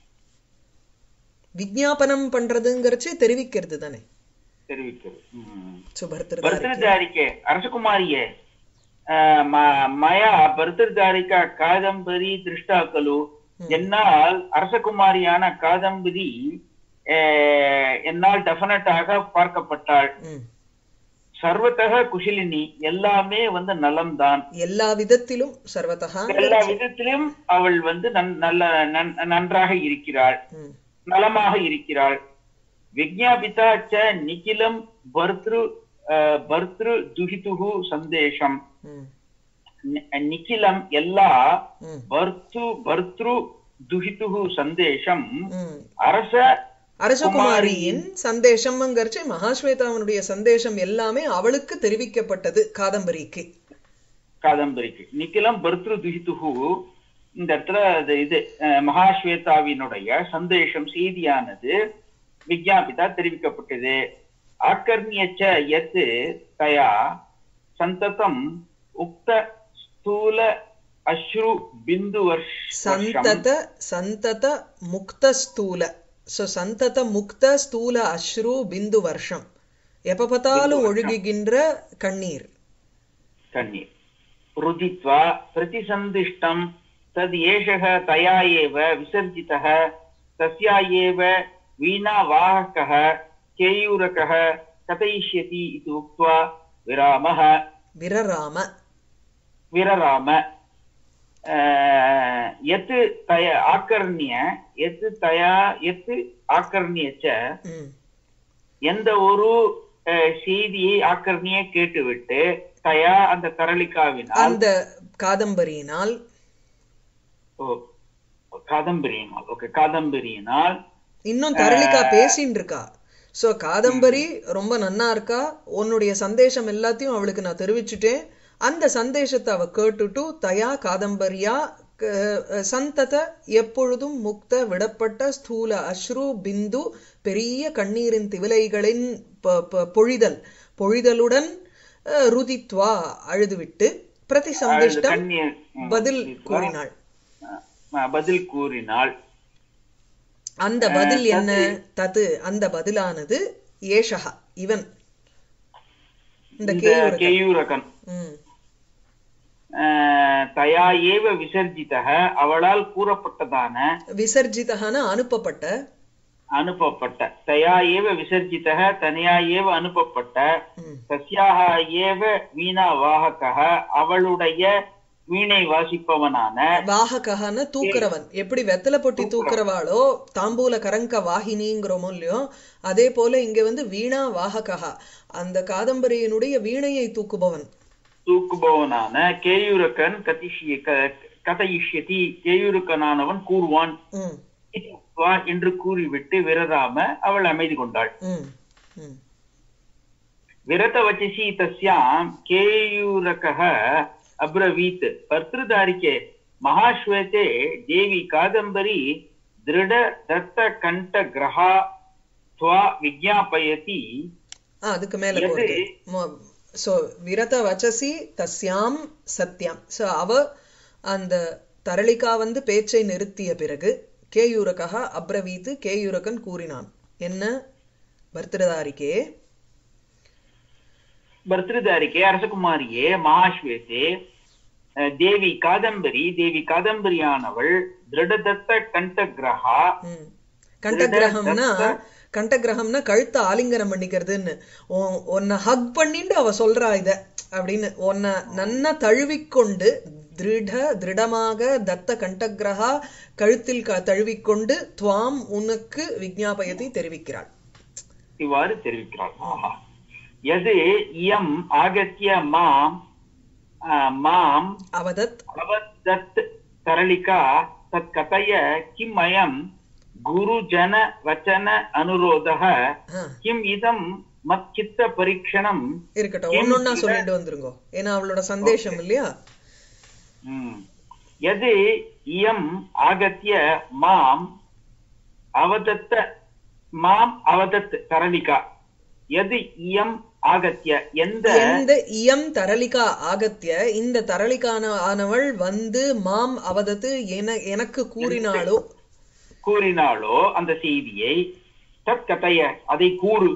A: விஜ்ஞாபனம் பண்றதுங்கிறச்சு தெரிவிக்கிறது தானே
B: தெரிவிக்கிறது ம்.
A: சுபர்த்திருதாரி
B: ಭರ್ತೃದಾರಿಕೆ ಅರಸಕುಮಾರಿಯೇ ಆ, ಮ- ಮಯಾ ಭರ್ತೃದಾರಿಕಾ ಕಾದಂಬರಿ ದೃಷ್ಟಾ ಖಲು என்னால் அரசகுமாரியான காதம்பரி அஹ், என்னால் டெஃபினட்டாக பார்க்கப்பட்டாள்
A: ம்
B: சர்வத்தக குஷிலினி எல்லாமே வந்து நலம்தான்
A: எல்லா விதத்திலும் சர்வதா
B: எல்லா விதத்திலும் அவள் வந்து நன்- நல்ல நன்- நன்றாக இருக்கிறாள்
A: ம்
B: நலமாக இருக்கிறாள் விஜாபிதா ச நிகிலம் பர்த்ரு அஹ், பர்த்ரு துஹிதுகு சந்தேஷம்
A: ம்
B: நி- நிகிலம் எல்லா
A: ம்
B: பர்த்து பர்த்ரு துஹிதுகு சந்தேஷம்
A: ம்
B: அரச
A: அரசகுமாரியின் சந்தேஷம்ங்கிறச்சு மகாஸ்வேதாவனுடைய சந்தேஷம் எல்லாமே அவளுக்கு தெரிவிக்கப்பட்டது காதம்பரிக்கு
B: காதம்பரிக்கு நிக்கிலம் பர்த்ரு துஹிதுகு இந்த இடத்துல அது இது அஹ், மகாஸ்வேதாவினுடைய சந்தேஷம் செய்தியானது விஜாபிதா தெரிவிக்கப்பட்டது ஆக்கர்ணியச்ச யத் தயா சந்ததம் உக்த ஸ்தூல அஸ்ரு பிந்து வர்ஷம்
A: சந்தத சந்தத முக்த ஸ்தூல சோ சந்தத முக்த ஸ்தூல அஸ்ரு பிந்து வருஷம் எப்ப பார்த்தாலும் ஒழுகுகின்ற கண்ணீர்
B: கண்ணீர் रुदित्वा प्रतिसन्दिष्टं तद् एषः तया एव विसर्जितः तस्या एव वीणावाहकः केयूरकः कथयिष्यति इति उक्त्वा विरामः
A: விரராம
B: विरराम अह, यत् तया आकर्ण्य यत् तया यत् आकर्ण्य च
A: ம்
B: எந்த ஒரு அஹ், செய்தியை ஆக்கர்ணியை கேட்டுவிட்டு தயா அந்த தரளிக்காவினால்
A: அந்த காதம்பரியினால்
B: ஓ, காதம்பரியினால் ஓகே காதம்பரியினால்
A: இன்னும் தரளிகா பேசின்னு இருக்கா சோ காதம்பரி ரொம்ப நன்னா இருக்கா உன்னுடைய சந்தேஷம் எல்லாத்தையும் அவளுக்கு நான் தெரிவிச்சுட்டேன் அந்த சந்தேஷத்தை அவ கேட்டுட்டு தயா காதம்பரியா க- சந்தத எப்பொழுதும் முக்த விடப்பட்ட ஸ்தூல அஸ்ரு பிந்து பெரிய கண்ணீரின் திவிலைகளின் ப- ப- பொழிதல் பொழிதலுடன் அஹ், ருதித்வா அழுதுவிட்டு பிரதி சந்திஷ்டம்
B: கண்ணிய- ம்,
A: பதில்
B: இதுவா?
A: கூறினாள்
B: அஹ், பதில் கூறினாள்
A: அந்த பதில் என்ன தது அந்த பதிலானது ஏஷகா இவன் இந்த
B: இந்த
A: கேயூரகன்
B: கேயூரகன்
A: ம்
B: அஹ், தயா ஏவ விசர்ஜிதக அவளால் கூறப்பட்டதான
A: விசர்ஜிதகான அனுப்பப்பட்ட
B: அனுப்பப்பட்ட தயா ஏவ விசர்ஜிதக தனியா ஏவ அனுப்பப்பட்ட
A: ம்,
B: தஸ்யாக ஏவ வீணா வாகக அவளுடைய வீணை வாசிப்பவனான
A: வாககன தூக்குறவன் எப்படி வெத்தலை பொட்டி தூக்குறவாளோ தாம்பூல கரங்க வாகினிங்கிறோமோ இல்லையோ அதே போல இங்க வந்து வீணா வாககா அந்த காதம்பரியினுடைய வீணையை தூக்குபவன்
B: தூக்குபவனான கேயூரக்கன் கதிஷிய க- கதயிஷ்யதி கேயூரக்கனானவன் கூறுவான்
A: ம்
B: வா என்று கூறிவிட்டு விரதாம அவள் அமைதி கொண்டாள்
A: ம் ம்
B: विरतवचसि तस्यां केयूरकः अब्रवीत् भर्तृदारिके महाश्वेते देवी कादम्बरी दृढदत्तकण्ठग्रहा त्वा विज्ञापयति
A: ஆ, அதுக்கு மேல
B: எது?
A: போறது சோ விரத வச்சசி தஸ்யாம் சத்யாம் சோ அவ அந்த தரளிகா வந்து பேச்சை நிறுத்திய பிறகு கேயூரகா அப்ரவீத்து கேயூரகன் கூறினான் என்ன பர்திரதாரிக்கே
B: भर्तृदारिके அரசகுமாரியே மகாஸ்வேதே அஹ், தேவி காதம்பரி தேவி காதம்பரியானவள் திருடதத்த கண்டகிரகா
A: ம். கண்டகிரகம்னா கண்டகிரகம்னா கழுத்தை ஆலிங்கனம் பண்ணிக்கிறதுன்னு உன்- உன்னை ஹக் பண்ணிட்டு அவ சொல்றா இத அப்படின்னு உன்னை நன்னா தழுவிக்கொண்டு திருட திருடமாக தத்த கண்டகிரகா கழுத்தில் க- தழுவிக்கொண்டு துவாம் உனக்கு விஜ்ஞாபயத்தை தெரிவிக்கிறாள்
B: இவ்வாறு தெரிவிக்கிறாள் ஆஹா. எது இயம் ஆகத்திய மாம் அஹ், மாம்
A: அவதத்
B: அவதத் தரளிகா தத் கதய கிம் அயம் குருஜன வச்சன அனுரோதः
A: ஆ,
B: கிம் இதம் மத் சித்த பரீட்சணம்
A: இருக்கட்டும் ஒன்னொன்னா சொல்லிட்டு வந்துருங்கோ ஏன்னா அவளோட சந்தேஷம் இல்லையா
B: ம். எது இயம் ஆகத்திய மாம் அவதத்த மாம் அவதத் தரளிகா எது இயம் ஆகத்திய எந்த
A: எந்த இயம் தரளிகா ஆகத்திய இந்த தரளிகான ஆனவள் வந்து மாம் அவதத்து என எனக்கு கூறினாளோ
B: கூறினாளோ அந்த செய்தியை தத் கதைய அதை கூறு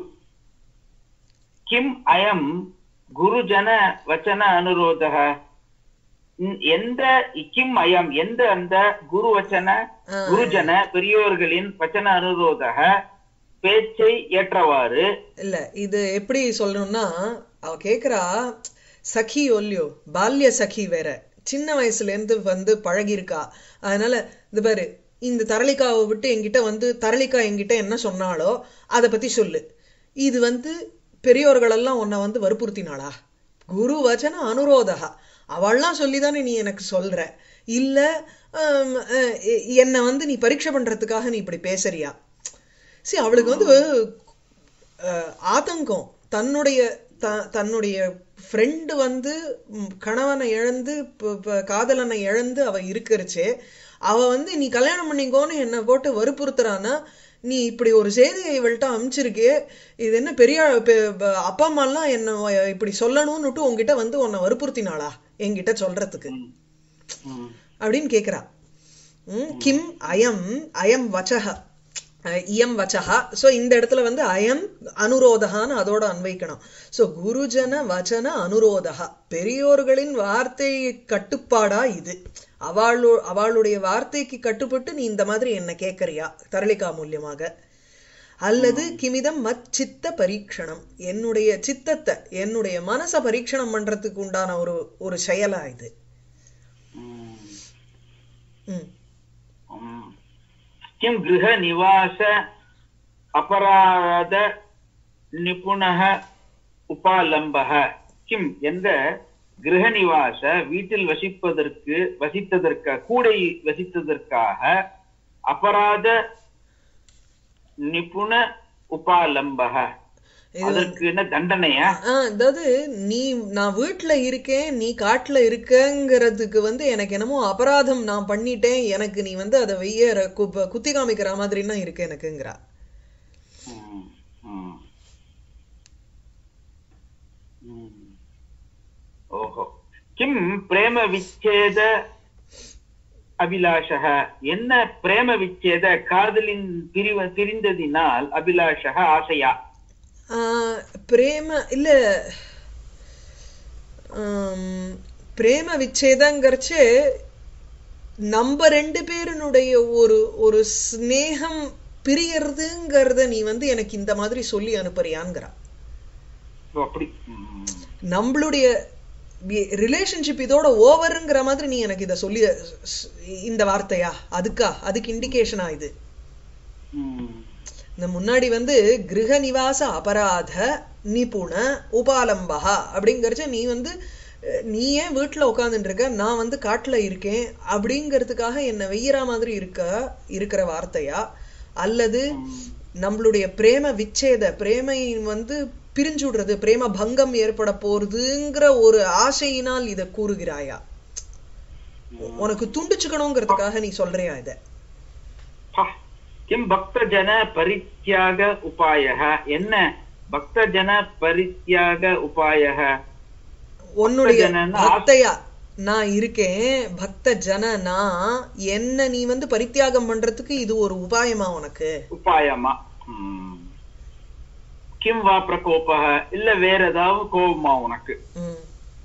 B: கிம் அயம் குருஜன வச்சன அனுரோதக ம், எந்த கிம் அயம் எந்த அந்த குரு வச்சன
A: ஆ.
B: குருஜன பெரியோர்களின் வச்சன அனுரோதக பேச்சை ஏற்றவாறு
A: இல்ல இது எப்படி சொல்லணும்னா அவ கேக்குறா சఖி ஒல்லியோ பால்ய சഖി வேற சின்ன வயசுல இருந்து வந்து பழகியிருக்கா அதனால இது பாரு இந்த தரளிக்காவை விட்டு என்கிட்ட வந்து தரளிக்கா என்கிட்ட என்ன சொன்னாலோ அதை பத்தி சொல்லு இது வந்து பெரியோர்கள் எல்லாம் உன்னை வந்து வற்புறுத்தினாளா குரு வச்சன அனுரோதகா அவள்லாம் சொல்லிதானே நீ எனக்கு சொல்ற இல்ல ஆம், அஹ், எ- என்னை வந்து நீ பரீட்சை பண்றதுக்காக நீ இப்படி பேசுறியா see அவளுக்கு வந்து அஹ், ஆதங்கம் தன்னுடைய த- தன்னுடைய ஃப்ரெண்டு வந்து ம், கணவனை இழந்து ப- ப- காதலனை இழந்து அவ இருக்கிறச்சே அவ வந்து நீ கல்யாணம் பண்ணிக்கோன்னு என்னை போட்டு வற்புறுத்துறானா நீ இப்படி ஒரு செய்தியை இவள்கிட்ட அனுப்பிச்சிருக்கே இது என்ன பெரிய பெ- ப- அப்பா அம்மாலாம் என்ன இப்படி சொல்லணும்னுட்டு உன்கிட்ட வந்து உன்னை வற்புறுத்தினாளா என்கிட்ட சொல்றதுக்கு
B: ம். ம்.
A: அப்படின்னு கேக்குறா ம், கிம் அயம் அயம் வச்சக அஹ், இயம் வச்சகா சோ இந்த இடத்துல வந்து அயம் அனுரோதகான்னு அதோட அன்வைக்கணும் சோ குருஜன வச்சன அனுரோதகா பெரியோர்களின் வார்த்தை கட்டுப்பாடா இது அவளு அவளுடைய வார்த்தைக்கு கட்டுப்பட்டு நீ இந்த மாதிரி என்ன கேட்கறியா தரளிகா மூலியமாக அல்லது கிமிதம் மச்சித்த பரீட்சணம் என்னுடைய சித்தத்தை என்னுடைய மனச பரீட்சணம் பண்றதுக்கு உண்டான ஒரு ஒரு செயலா இது
B: ம்.
A: ம்
B: ம். किं गृहनिवास अपराध निपुणः உபாலம்பக கிம் என்ற கிரகநிவாச வீட்டில் வசிப்பதற்கு வசித்ததற்காக கூடை வசித்ததற்காக அபராத நிபுண உபாலம்பக
A: இது
B: அதற்கு என்ன தண்டனையா
A: ஆ, அதாவது நீ நான் வீட்ல இருக்கேன் நீ காட்டுல இருக்கங்கிறதுக்கு வந்து எனக்கு என்னமோ அபராதம் நான் பண்ணிட்டேன் எனக்கு நீ வந்து அதை வெய்ய கு- குத்தி காமிக்கிற மாதிரின்னா இருக்கு எனக்குங்கிறா
B: ம், ம். ம். ஓஹோ கிம் பிரேம விச்சேத அபிலாஷக என்ன பிரேம விச்சேத காதலின் பிரிவ பிரிந்ததினால் அபிலாஷக ஆசையா
A: ஆ, பிரேம இல்ல ஆம், பிரேம விச்சேதங்கிறச்சு நம்ம ரெண்டு பேருனுடைய ஒரு ஒரு ஸ்நேகம் பிரியறதுங்கிறத நீ வந்து எனக்கு இந்த மாதிரி சொல்லி அனுப்புறியாங்கிறா
B: ஓ, அப்படி ம்.
A: நம்மளுடைய ரிலேஷன்ஷிப் இதோட ஓவருங்கிற மாதிரி நீ எனக்கு இத சொல்லி ஸ்- இந்த வார்த்தையா அதுக்கா அதுக்கு இண்டிகேஷனா இது
B: ம்.
A: இந்த முன்னாடி வந்து கிரக நிவாச அபராத நிபுண உபாலம்பகா அப்படிங்கறச்ச நீ வந்து அஹ், நீ ஏன் வீட்டுல உட்காந்துட்டு இருக்க நான் வந்து காட்டுல இருக்கேன் அப்படிங்கிறதுக்காக என்ன வெய்யற மாதிரி இருக்க இருக்கிற வார்த்தையா அல்லது நம்மளுடைய பிரேம விச்சேத பிரேமை வந்து பிரிஞ்சு விடுறது பிரேம பங்கம் ஏற்பட போறதுங்கிற ஒரு ஆசையினால் இத கூறுகிறாயா உனக்கு துண்டிச்சுக்கணுங்கிறதுக்காக நீ சொல்றியா இத
B: பா. கிம் பக்தஜன பரித்யாக உபாயக என்ன பக்தஜன பரித்யாக உபாயக
A: உன்னுடைய
B: பக்தஜனன்னா
A: பக்தையா நான் இருக்கேன் பக்த ஜனனா என்ன நீ வந்து பரித்தியாகம் பண்றதுக்கு இது ஒரு உபாயமா உனக்கு
B: உபாயமா ம். கிம் வா பிரகோபக இல்ல வேற ஏதாவது கோபமா உனக்கு
A: ம்,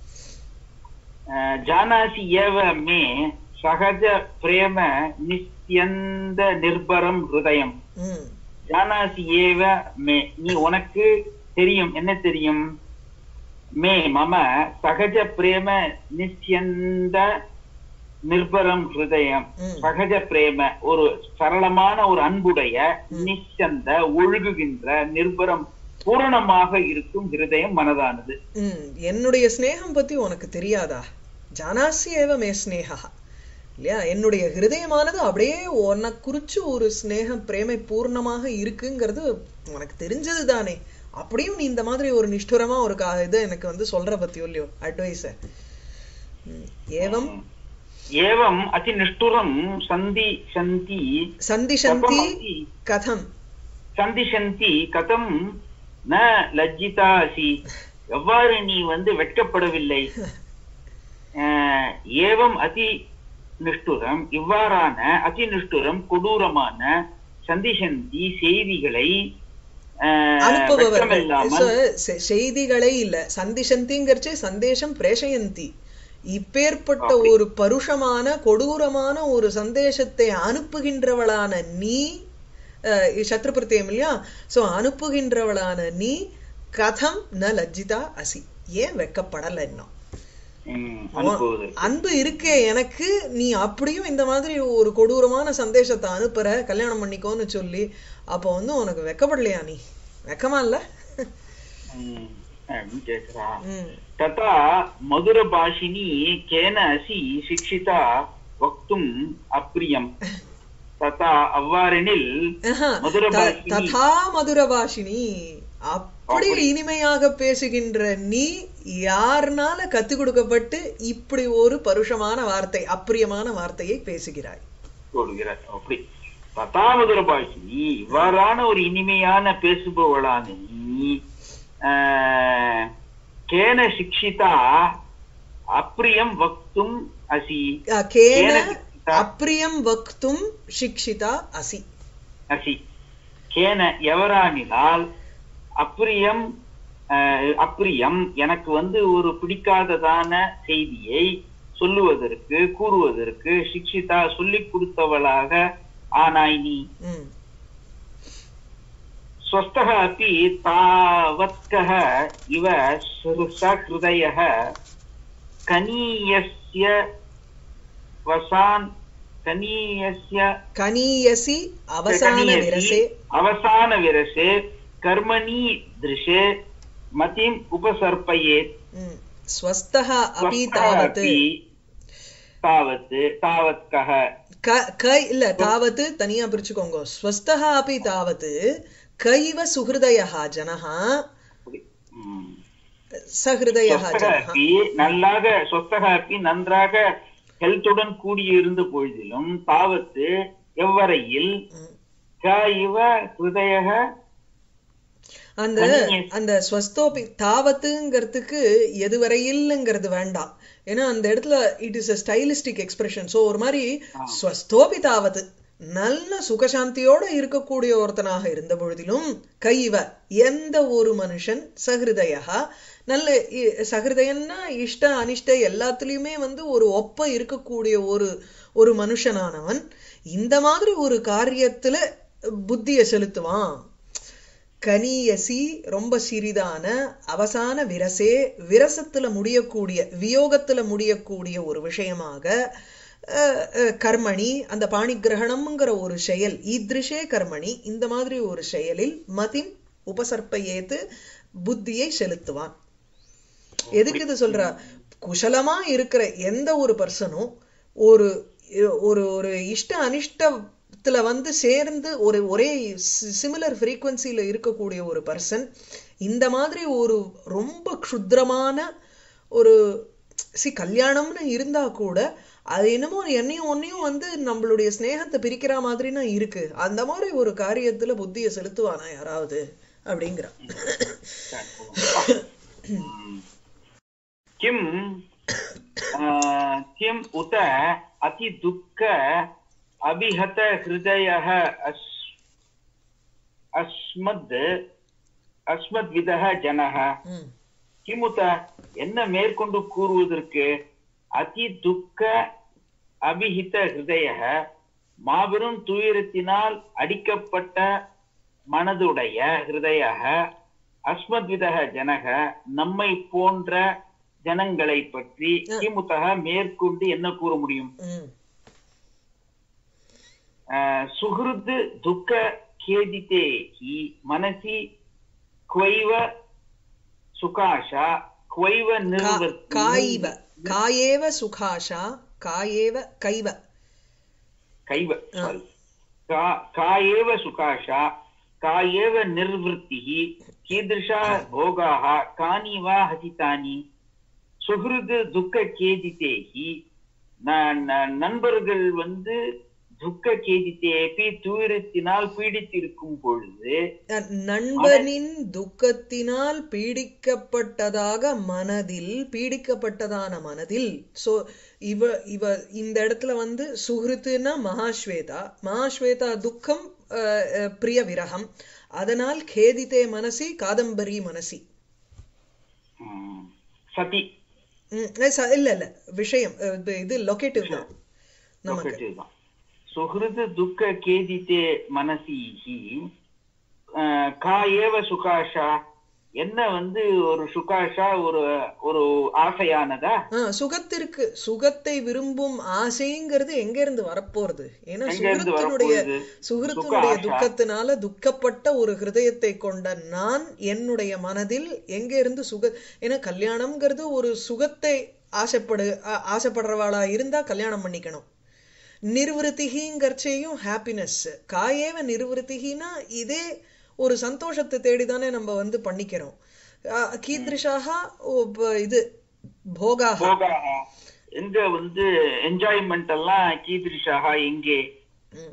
B: அஹ், ஜானாசி ஏவ மே சகஜ பிரேம நித்யந்த நிர்பரம் ஹிருதயம்
A: ம்,
B: ஜானாசி ஏவ மே நீ உனக்கு தெரியும் என்ன தெரியும் மே மம சகஜ பிரேம நித்யந்த நிர்பரம் ஹிருதயம்
A: ம்.
B: சகஜ பிரேம ஒரு சரளமான ஒரு அன்புடைய நிச்சந்த ஒழுகுகின்ற நிர்பரம் பூரணமாக இருக்கும் ஹிருதயம் மனதானது
A: ம். என்னுடைய ஸ்நேகம் பத்தி உனக்கு தெரியாதா ஜானாசி ஏவ மே ஸ்னேகா இல்லையா என்னுடைய ஹிருதயமானது அப்படியே உன்னை குறிச்சு ஒரு ஸ்நேகம் பிரேமை பூர்ணமாக இருக்குங்கிறது உனக்கு தெரிஞ்சது தானே அப்படியும் நீ இந்த மாதிரி ஒரு நிஷ்டுரமா ஒரு கா இது எனக்கு வந்து சொல்ற பத்தியோ இல்லையோ அட்வைஸ ஏவம்
B: ஏவம் அதி நிஷ்டுரம் சந்தி சந்தி
A: சந்திஷந்தி
B: கதமபி
A: கதம்
B: சந்திஷந்தி கதம் ந லஜ்ஜிதா அசி எவ்வாறு நீ வந்து வெட்கப்படவில்லை அஹ், ஏவம் அதி நிஷ்டுரம் இவ்வாறான அதி நிஷ்டுரம் கொடூரமான சந்திஷந்தி செய்திகளை அஹ்,
A: அனுப்புபவர்கள்
B: வெட்கமில்லாமல்
A: So, செ- செய்திகளே இல்ல சந்திஷந்திங்கிறச்சு சந்தேஷம் பிரேஷயந்தி இப்பேற்பட்ட ஒரு பருஷமான கொடூரமான ஒரு சந்தேசத்தை அனுப்புகின்றவளான நீ அஹ், சத்ரு பிரத்யம் இல்லையா சோ அனுப்புகின்றவளான நீ கதம் ந லஜ்ஜிதா அசி ஏன் வெக்கப்படல இன்னும்
B: ம், அனுப்புவது
A: அன்பு இருக்கே எனக்கு நீ அப்படியும் இந்த மாதிரி ஒரு கொடூரமான சந்தேசத்தை அனுப்புற கல்யாணம் பண்ணிக்கோன்னு சொல்லி அப்போ வந்து உனக்கு வெக்கப்படலையா நீ வெக்கமா இல்ல
B: ம், அப்படின்னு கேக்குறா
A: ம்
B: तथा मधुरभाषिणी केन असि शिक्षिता वक्तुम् अप्रियम् तथा அவ்வாறெனில்
A: ஆஹா,
B: மதுரபாஷினி.
A: த- ததா மதுரபாஷினி அப்படி
B: அப்படி.
A: இனிமையாக பேசுகின்ற நீ யாருனால கத்து கொடுக்கப்பட்டு இப்படி ஒரு பருஷமான வார்த்தை அப்பிரியமான வார்த்தையை பேசுகிறாய்
B: சொல்கிறார் அப்படி ததா மதுரபாஷினி இவ்வாறான ஒரு இனிமையான பேசுபவளான நீ ஆஹ், கேன சிக்ஷிதா அப்ரியம் வக்தும் அசி
A: அஹ், கேன
B: கேன சிக்ஷிதா
A: அப்பிரியம் வக்தும் சிக்ஷிதா அசி
B: அசி கேன எவரானினால் அப்பிரியம் அஹ், அப்பிரியம் எனக்கு வந்து ஒரு பிடிக்காததான செய்தியை சொல்லுவதற்கு கூறுவதற்கு சிக்ஷிதா சொல்லிக் கொடுத்தவளாக ஆனாய் நீ
A: ம்
B: ஸ்வஸ்தः अपि तावत्कः इव सहृदयः कनीयस्य वसान् कनीयस्य
A: கனீயசி அவசான
B: कनीयसि
A: விரசே
B: अवसानविरसे कर्मणि दृशे மதிம் உபசர்ப்பயேத்
A: ம். ஸ்வஸ்தः अपि
B: ஸ்வஸ்தः
A: तावत्
B: अपि தாவத் தாவத் கஹ
A: க க இல்ல தாவத் தனியா பிரிச்சுக்கோங்க ஸ்வஸ்தः अपि तावत् கைவ சுஹൃதயः ஜனः
B: அப்படி. ம்.
A: சஹிருதயः
B: சொஸ்தக
A: ஜனः
B: அப்பி நல்லாக சொஸ்தக அப்பி நன்றாக ஹெல்த்துடன் கூடியிருந்த பொழுதிலும் தாவத்து எவ்வரையில்
A: ம்.
B: க இவ ஹிருதய
A: அந்த
B: Continuous.
A: அந்த ஸ்வஸ்தோபி தாவத்துங்கிறதுக்கு எதுவரையில்ங்கிறது வேண்டாம் ஏன்னா அந்த இடத்துல it is a stylistic expression so ஒரு மாதிரி ஸ்வஸ்தோபி தாவத்து நல்ல சுகசாந்தியோட இருக்கக்கூடிய ஒருத்தனாக இருந்த பொழுதிலும் கைவ எந்த ஒரு மனுஷன் சஹிருதயா நல்ல இ- சஹிருதயன்னா இஷ்ட அனிஷ்ட எல்லாத்துலயுமே வந்து ஒரு ஒப்ப இருக்கக்கூடிய ஒரு ஒரு மனுஷனானவன் இந்த மாதிரி ஒரு காரியத்துல புத்தியை செலுத்துவான் கனியசி ரொம்ப சிறிதான அவசான விரசே விரசத்துல முடியக்கூடிய வியோகத்துல முடியக்கூடிய ஒரு விஷயமாக அஹ், அஹ், கர்மணி அந்த பாணிகிரகணம்ங்கிற ஒரு செயல் ஈத்ரிஷே கர்மணி இந்த மாதிரி ஒரு செயலில் மதிம் உபசர்ப்பயேத்து புத்தியை செலுத்துவான் எதுக்கு இது சொல்றா குஷலமா இருக்கிற எந்த ஒரு பர்சனும் ஒரு ஒரு ஒரு இஷ்ட அனிஷ்டத்துல வந்து சேர்ந்து ஒரு ஒரே சிமிலர் ஃப்ரீக்வன்சில இருக்கக்கூடிய ஒரு பர்சன் இந்த மாதிரி ஒரு ரொம்ப க்ஷுத்ரமான ஒரு சி கல்யாணம்னு இருந்தா கூட அது என்னமோ என்னையும் ஒன்னையும் வந்து நம்மளுடைய ஸ்நேகத்தை பிரிக்கிற மாதிரினா இருக்கு அந்த மாதிரி ஒரு காரியத்துல புத்தியை செலுத்துவானா யாராவது அப்படிங்கிறான்
B: किम् किम् उत अति दुःख अभिहत हृदयः अस् अस्मद् अस्मद्विदः जनः
A: ம்
B: கிமுத என்ன மேற்கொண்டு கூறுவதற்கு அதி துக்க அபிஹித ஹிருதய மாபெரும் துயரத்தினால் அடிக்கப்பட்ட மனதுடைய ஹிருதய அஸ்மத்விதக ஜனக நம்மை போன்ற ஜனங்களை பற்றி கிமுதக மேற்கொண்டு என்ன கூற முடியும்
A: ம்
B: அஹ், சுஹൃத் துக்க கேதிதே ஹி மனசி குவைவ சுகாஷா குவைவ
A: கா-
B: நிர்வர்த்தி
A: காயிவ காயேவ சுகாஷா காயேவ கைவ
B: கைவ sorry. का- का एव सुकाशा का एव निर्वृत्तिः कीदृशा भोगाः कानि वा हसितानि சுஹൃத் துக்க கேதித்தேகி ந- ந- நண்பர்கள் வந்து துக்க கேதித்தேபி துயரத்தினால் பீடித்திருக்கும் பொழுது
A: அஹ் நண்பனின் துக்கத்தினால் பீடிக்கப்பட்டதாக மனதில் பீடிக்கப்பட்டதான மனதில் சோ இவ இவ இந்த இடத்துல வந்து சுஹൃத்துனா மகாஸ்வேதா மகாஸ்வேதா துக்கம் அஹ், அஹ், பிரிய விரகம் அதனால் கேதித்தே மனசி காதம்பரி மனசி
B: ம், சதி
A: ம், அஹ் ச- இல்ல இல்ல விஷயம் அஹ், இது- இது லொகேட்டிவ் தான் நமக்கு
B: லொக்கேட்டிவ் தான் சுஹൃத் துக்க கேதித்தே மனசிஹி அஹ், கா ஏவ சுகாஷா என்ன வந்து ஒரு சுகாஷா ஒரு ஒரு ஆசையானதா
A: ஆ, சுகத்திற்கு சுகத்தை விரும்பும் ஆசைங்கிறது எங்க இருந்து வரப்போறது ஏன்னா
B: எங்க இருந்து
A: சுகிருத்தினுடைய
B: வரப்போகுது?
A: சுகிருத்தினுடைய
B: சுக ஆசா.
A: துக்கத்தினால துக்கப்பட்ட ஒரு ஹிருதயத்தை கொண்ட நான் என்னுடைய மனதில் எங்க இருந்து சுக ஏன்னா கல்யாணம்ங்கிறது ஒரு சுகத்தை ஆசைப்படு ஆ- ஆசைப்படுறவாளா இருந்தா கல்யாணம் பண்ணிக்கணும் நிர்வൃத்திகிங்கிறச்சையும் ஹாப்பினஸ் காயேவ நிர்வൃத்திகினா இதே ஒரு சந்தோஷத்தை தேடிதானே நம்ம வந்து பண்ணிக்கிறோம் ஆ, கீதృஷாக ஓ, ப- இது போகாக
B: போகாக எங்க வந்து என்ஜாய்மெண்ட் எல்லாம் கீதிரிஷாக எங்கே
A: ம்.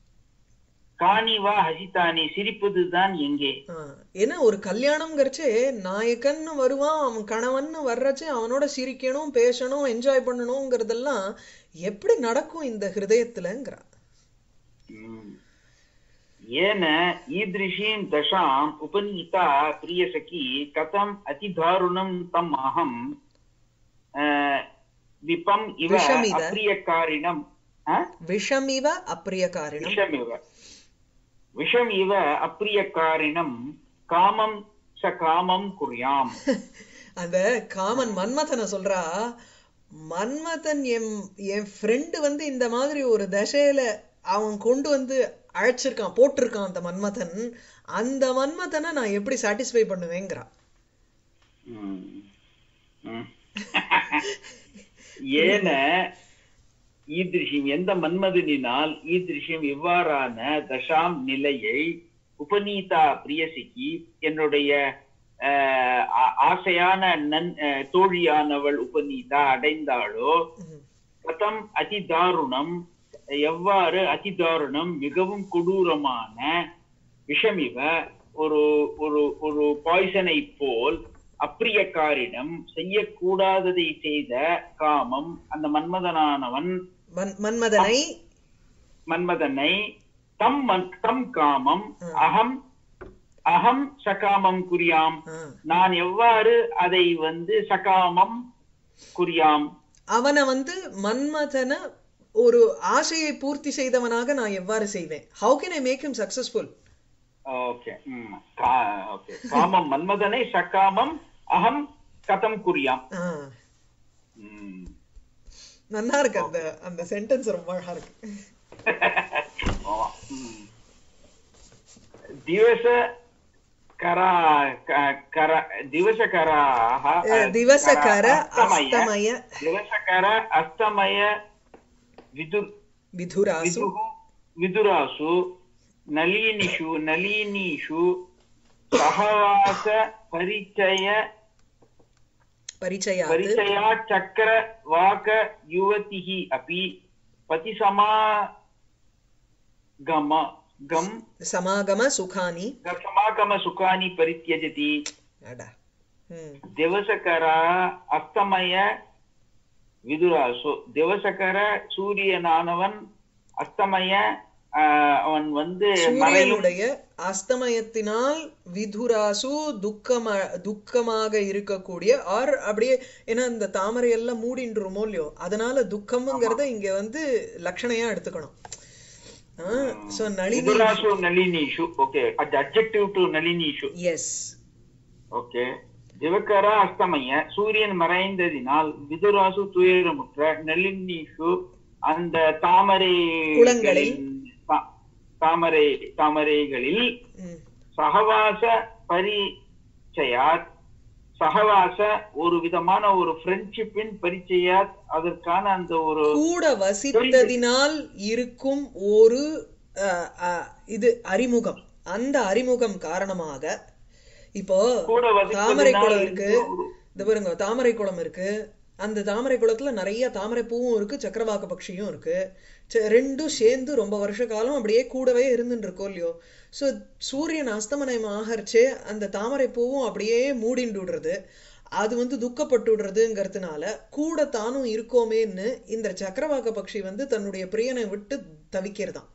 B: காணிவா ஹசிதானி சிரிப்பதுதான் எங்கே
A: ஆ, ஏன்னா ஒரு கல்யாணம்ங்கிறச்சே நாயக்கன்னு வருவான் அவன் கணவன்னு வர்றச்சே அவனோட சிரிக்கணும் பேசணும் என்ஜாய் பண்ணணுங்கிறதெல்லாம் எப்படி நடக்கும் இந்த ஹிருதயத்துலங்கிறா
B: ம். येन ईदृशीं दशाम् उपनीता प्रियसखी कथम् अतिदारुणं तम् अहम् अ, विपम् इव
A: विषमिव।
B: अप्रियकारिणम् अ?
A: விஷமிவ அப்பிரியகாரிணம்
B: विषमिव विषम् इव अप्रियकारिणम् कामं स कामं कुर्याम्
A: அந்த காமன் மன்மதனை சொல்றா மன்மதன் என் என் ஃப்ரெண்டு வந்து இந்த மாதிரி ஒரு தசையில அவன் கொண்டு வந்து அழைச்சிருக்கான் போட்டிருக்கான் அந்த மன்மதன் அந்த மன்மதனை நான் எப்படி சாட்டிஸ்ஃபை பண்ணுவேங்கிறா
B: ம். ம். ஏன ஈதிருஷம் எந்த மன்மதனினால் ஈதிருஷம் இவ்வாறான தசாம் நிலையை உபநீதா பிரியசிக்கு என்னுடைய ஆஹ், ஆ- ஆசையான நன் ஆஹ், தோழியானவள் உபநீதா அடைந்தாளோ
A: ம்.
B: கதம் அதிதாருணம் எவ்வாறு அதிதாருணம் மிகவும் கொடூரமான விஷம் இவ ஒரு ஒரு ஒரு பாய்சனை போல் அப்பிரியக்காரிடம் செய்யக்கூடாததை செய்த காமம் அந்த மன்மதனானவன்
A: மன்- மன்மதனை
B: மன்மதனை தம் மன்- தம் காமம்
A: ஆ.
B: அகம் அகம் சகாமம் குறியாம்
A: ஆ.
B: நான் எவ்வாறு அதை வந்து சகாமம் குறியாம்
A: அவனை வந்து மன்மதன ஒரு ஆசையை பூர்த்தி செய்தவனாக நான் எவ்வாறு செய்வேன் how can I make him successful
B: okay hmm கா- ஓகே காமம் மன்மதனை சகாமம் அகம் கதம் குறியாம் ம்.
A: நல்லா இருக்கு அந்த அந்த சென்டென்ஸ் ரொம்ப அழகா இருக்கு
B: ஆமா. ம். திவச கரா க- கர திவசகராக
A: அஹ், திவசகர
B: அஸ்தமய
A: அஸ்தமய
B: திவசகர அஸ்தமய விதுர்
A: விதுராசு
B: विदुः विदुरासु नलिनीषु नलिनीषु सहवास परिचय
A: பரிச்சயாத்
B: परिचया चक्र वाक युवतिः अपि पतिसमागम गम
A: சமாகம சுகானி
B: समागम सुखानि परित्यजति
A: அடா ம்
B: दिवसकरा அஸ்தமய விதுராசு திவசகர சூரியனானவன் அஸ்தமய ஆஹ், அவன் வந்து மறையும்
A: சூரியனுடைய அஸ்தமயத்தினால் விதுராசு துக்கம துக்கமாக இருக்கக்கூடிய ஆர் அப்படியே ஏன்னா இந்த தாமரை எல்லாம் மூடின்றுமோ இல்லையோ அதனால துக்கம்ங்கிறத இங்க வந்து லட்சணையா எடுத்துக்கணும் சோ நளினி
B: விதுராசு நளினிஷு ஓகே அது அப்ஜெக்டிவ் டு நளினிஷு
A: எஸ்
B: ஓகே திவக்கர அஸ்தமய சூரியன் மறைந்ததினால் விதுராசு துயரமுற்ற நளினிஷு அந்த தாமரை
A: குளங்களில்.
B: தாமரை தாமரைகளில் சகவாச பரிச்சயாத் சகவாச ஒரு விதமான ஒரு ஃப்ரெண்ட்ஷிப்பின் பரிச்சயாத் அதற்கான அந்த ஒரு
A: கூட வசித்ததினால் இருக்கும் ஒரு அஹ், அஹ், இது அறிமுகம் அந்த அறிமுகம் காரணமாக இப்போ
B: கூட
A: தாமரை குளம்
B: வசிப்பதினால்
A: இருக்கு
B: ஒரு-
A: இந்த பாருங்க தாமரை குளம் இருக்கு அந்த தாமரை குளத்துல நிறைய தாமரை பூவும் இருக்கு சக்கரவாக்க பட்சியும் இருக்கு ச- ரெண்டும் சேர்ந்து ரொம்ப வருஷ காலம் அப்படியே கூடவே இருந்துட்டு இருக்கோம் இல்லையோ சோ சூரியன் அஸ்தமனம் ஆகரிச்சே அந்த தாமரை பூவும் அப்படியே மூடிண்டு விடுறது அது வந்து துக்கப்பட்டு விடுறதுங்கிறதுனால கூட தானும் இருக்கோமேன்னு இந்த சக்கரவாக்க பட்சி வந்து தன்னுடைய பிரியனை விட்டு தவிக்கிறதாம்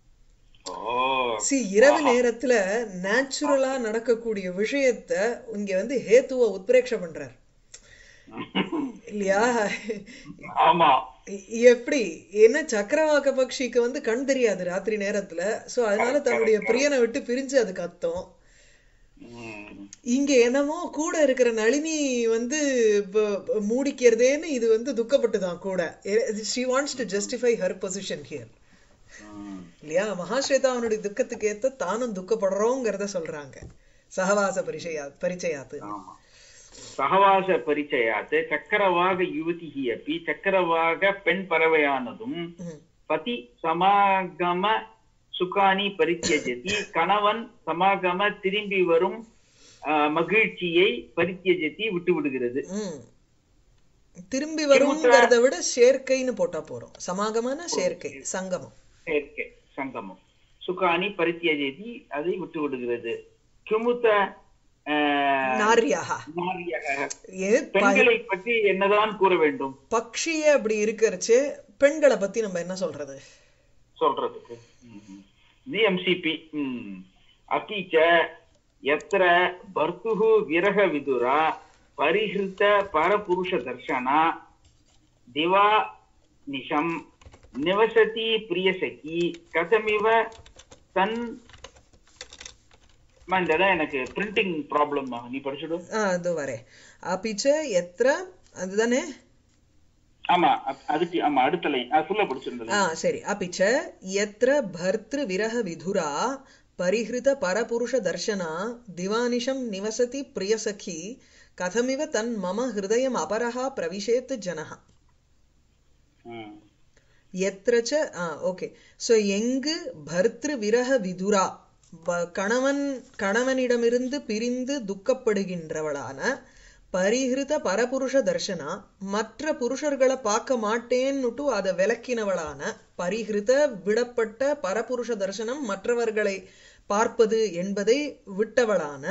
B: ஓ
A: சி இரவு நேரத்துல நேச்சுரலா நடக்கக்கூடிய விஷயத்த இங்க வந்து ஹேத்துவ உத்பிரேட்ச பண்றார் இல்லையா
B: ஆமா
A: எ- எப்படி என்ன சக்கரவாக்க பக்ஷிக்கு வந்து கண் தெரியாது ராத்திரி நேரத்துல சோ அதனால தன்னுடைய பிரியனை விட்டு பிரிஞ்சு அது கத்தும்
B: ம்.
A: இங்க என்னமோ கூட இருக்கிற நளினி வந்து ப- ப- மூடிக்கிறதேன்னு இது வந்து துக்கப்பட்டுதான் கூட she wants to justify her position here
B: hmm.
A: இல்லையா மகாஸ்வேதா அவனுடைய துக்கத்துக்கு ஏத்த தானும் துக்கப்படுறோங்கிறத சொல்றாங்க சகவாச பரிச்சயா பரிச்சயாத்து
B: ஆமா. சகவாச பரிச்சயாத் சக்கரவாக யுவதிகி அப்பி சக்கரவாக பெண் பறவையானதும்
A: ம்.
B: பதி சமாகம சுகானி பரித்தியஜதி கணவன் சமாகம திரும்பி வரும் ஆஹ், மகிழ்ச்சியை பரித்தியஜதி விட்டு விடுகிறது
A: ம். திரும்பி வருங்கிறத விட சேர்க்கைன்னு போட்டா போறோம் சமாகமான சேர்க்கை சங்கமம்
B: சேர்க்கை சங்கமம் சுகானி பரித்தியஜதி அதை விட்டு விடுகிறது கிமுத்த ஆஹ்,
A: நாரியாக
B: நாரியக.
A: ஏ ப-
B: பெண்களை பற்றி என்னதான் கூற வேண்டும்
A: பக்ஷியே அப்படி இருக்கிறச்சு பெண்களை பத்தி நம்ம என்ன சொல்றது
B: சொல்றதுக்கு நிஎம்சிபி अपि च यत्र भर्तुः विरहविदुरा परिहृत परपुरुषदर्शना दिवा निशं निवसति प्रियसखी कथमिव தன் அம்மா, இந்த இடம் எனக்கு பிரிண்டிங் ப்ராப்ளம் நீ படிச்சுடு
A: ஆ அது வரேன் அப்பிச்ச எத்திர அதுதானே
B: ஆமா அ- அதுக்கு ஆமா அடுத்த லைன் ஃபுல்லா படிச்சிருந்தேன்
A: ஆ சரி அப்பிச்ச எத்திர பர்த்திரு விரக விதுரா பரிஹிருத பரபுருஷ தர்ஷனா திவானிஷம் நிவசதி பிரியசகி கதமிவ தன் மம ஹிருதயம் அபரஹா பிரவிஷேத் ஜனஹா
B: ம்.
A: எத்திரச்ச ஆ ஓகே ஸோ எங்கு பர்திரு விரக விதுரா ப- கணவன் கணவனிடமிருந்து பிரிந்து துக்கப்படுகின்றவளான பரிஹிருத பரபுருஷ தர்ஷனா மற்ற புருஷர்களை பார்க்க மாட்டேன்னுட்டு அதை விளக்கினவளான பரிஹிருத விடப்பட்ட பரபுருஷ தர்சனம் மற்றவர்களை பார்ப்பது என்பதை விட்டவளான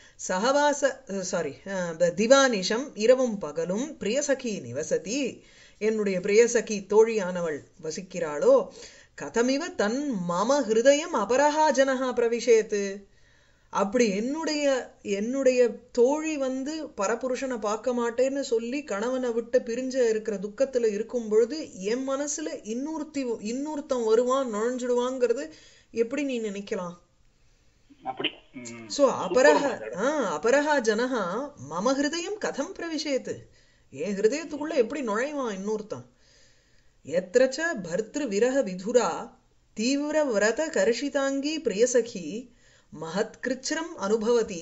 A: சகவாச சாரி திவானிஷம் இரவும் பகலும் பிரியசகி நிவசதி என்னுடைய பிரியசகி தோழியானவள் வசிக்கிறாளோ கதமிவ தன் மம ஹிருதயம் அபரஹா ஜனஹா பிரவிஷேத்து அப்படி என்னுடைய என்னுடைய தோழி வந்து பரபுருஷனை பார்க்க மாட்டேன்னு சொல்லி கணவனை விட்டு பிரிஞ்ச இருக்கிற துக்கத்துல இருக்கும் பொழுது என் மனசுல இன்னொருத்தி இன்னொருத்தன் வருவான் நுழைஞ்சிடுவாங்கிறது எப்படி நீ நினைக்கலாம்
B: அப்படி ம்.
A: சோ அபரஹ ஆ அபரஹா ஜனஹா மம ஹிருதயம் கதம் பிரவிஷேத்து என் ஹிருதயத்துக்குள்ள எப்படி நுழைவான் இன்னொருத்தன் எத்திரச்ச பர்திரு விரக விதுரா தீவிர விரத கர்ஷிதாங்கி பிரியசகி மகத்கிருச்சிரம் அனுபவதி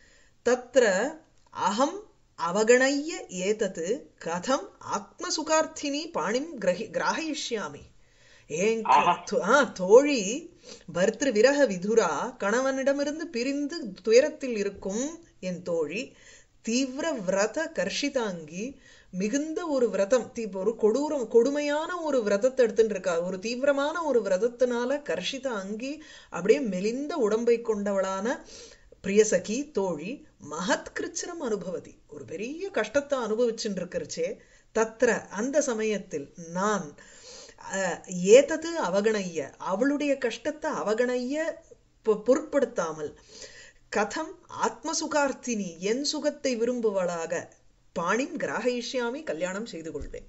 A: தத்ர அகம் அவகணய்ய ஏதத் கதம் ஆத்மசுகார்த்தினி பாணிம் கிரகி கிராகயிஷ்யாமி ஏன்
B: ஆஹா.
A: தோ- ஆ, தோழி பர்திரு விரக விதுரா கணவனிடமிருந்து பிரிந்து துயரத்தில் இருக்கும் என் தோழி தீவிர விரத கர்ஷிதாங்கி மிகுந்த ஒரு விரதம் தீ- ஒரு கொடூரம் கொடுமையான ஒரு விரதத்தை எடுத்துட்டு இருக்கா ஒரு தீவிரமான ஒரு விரதத்தினால கர்ஷித அங்கி அப்படியே மெலிந்த உடம்பை கொண்டவளான பிரியசகி தோழி மகத் கிருச்சிரம் அனுபவதி ஒரு பெரிய கஷ்டத்தை அனுபவிச்சுட்டு இருக்கிறச்சே தத்ர அந்த சமயத்தில் நான் அஹ், ஏதது அவகணைய அவளுடைய கஷ்டத்தை அவகணைய பொ- பொருட்படுத்தாமல் கதம் ஆத்மசுகார்த்தினி என் சுகத்தை விரும்புவளாக பாணிம் கிராகயிஷ்யாமி கல்யாணம் செய்து கொள்வேன்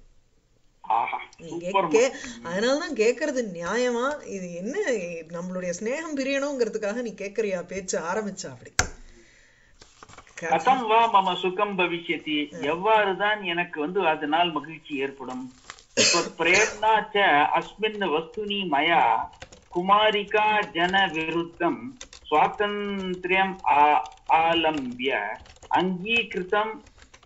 B: ஆஹா
A: நீங்க
B: சூப்பர்
A: கே அதனாலதான் கேக்குறது நியாயமா இது என்ன நம்மளுடைய ஸ்நேகம் பிரியணுங்கிறதுக்காக நீ கேக்குறியா பேச்சு ஆரம்பிச்சா அப்படி க-
B: கதம் வா மம சுகம் பவிஷ்யதி எவ்வாறுதான் எனக்கு வந்து அதனால் மகிழ்ச்சி ஏற்படும் பிரேரணா ச அஸ்மின் வஸ்துனி மயா குமாரிகா ஜன விருத்தம் சுவாதந்திரியம் ஆ- ஆலம்பிய அங்கீகிருதம்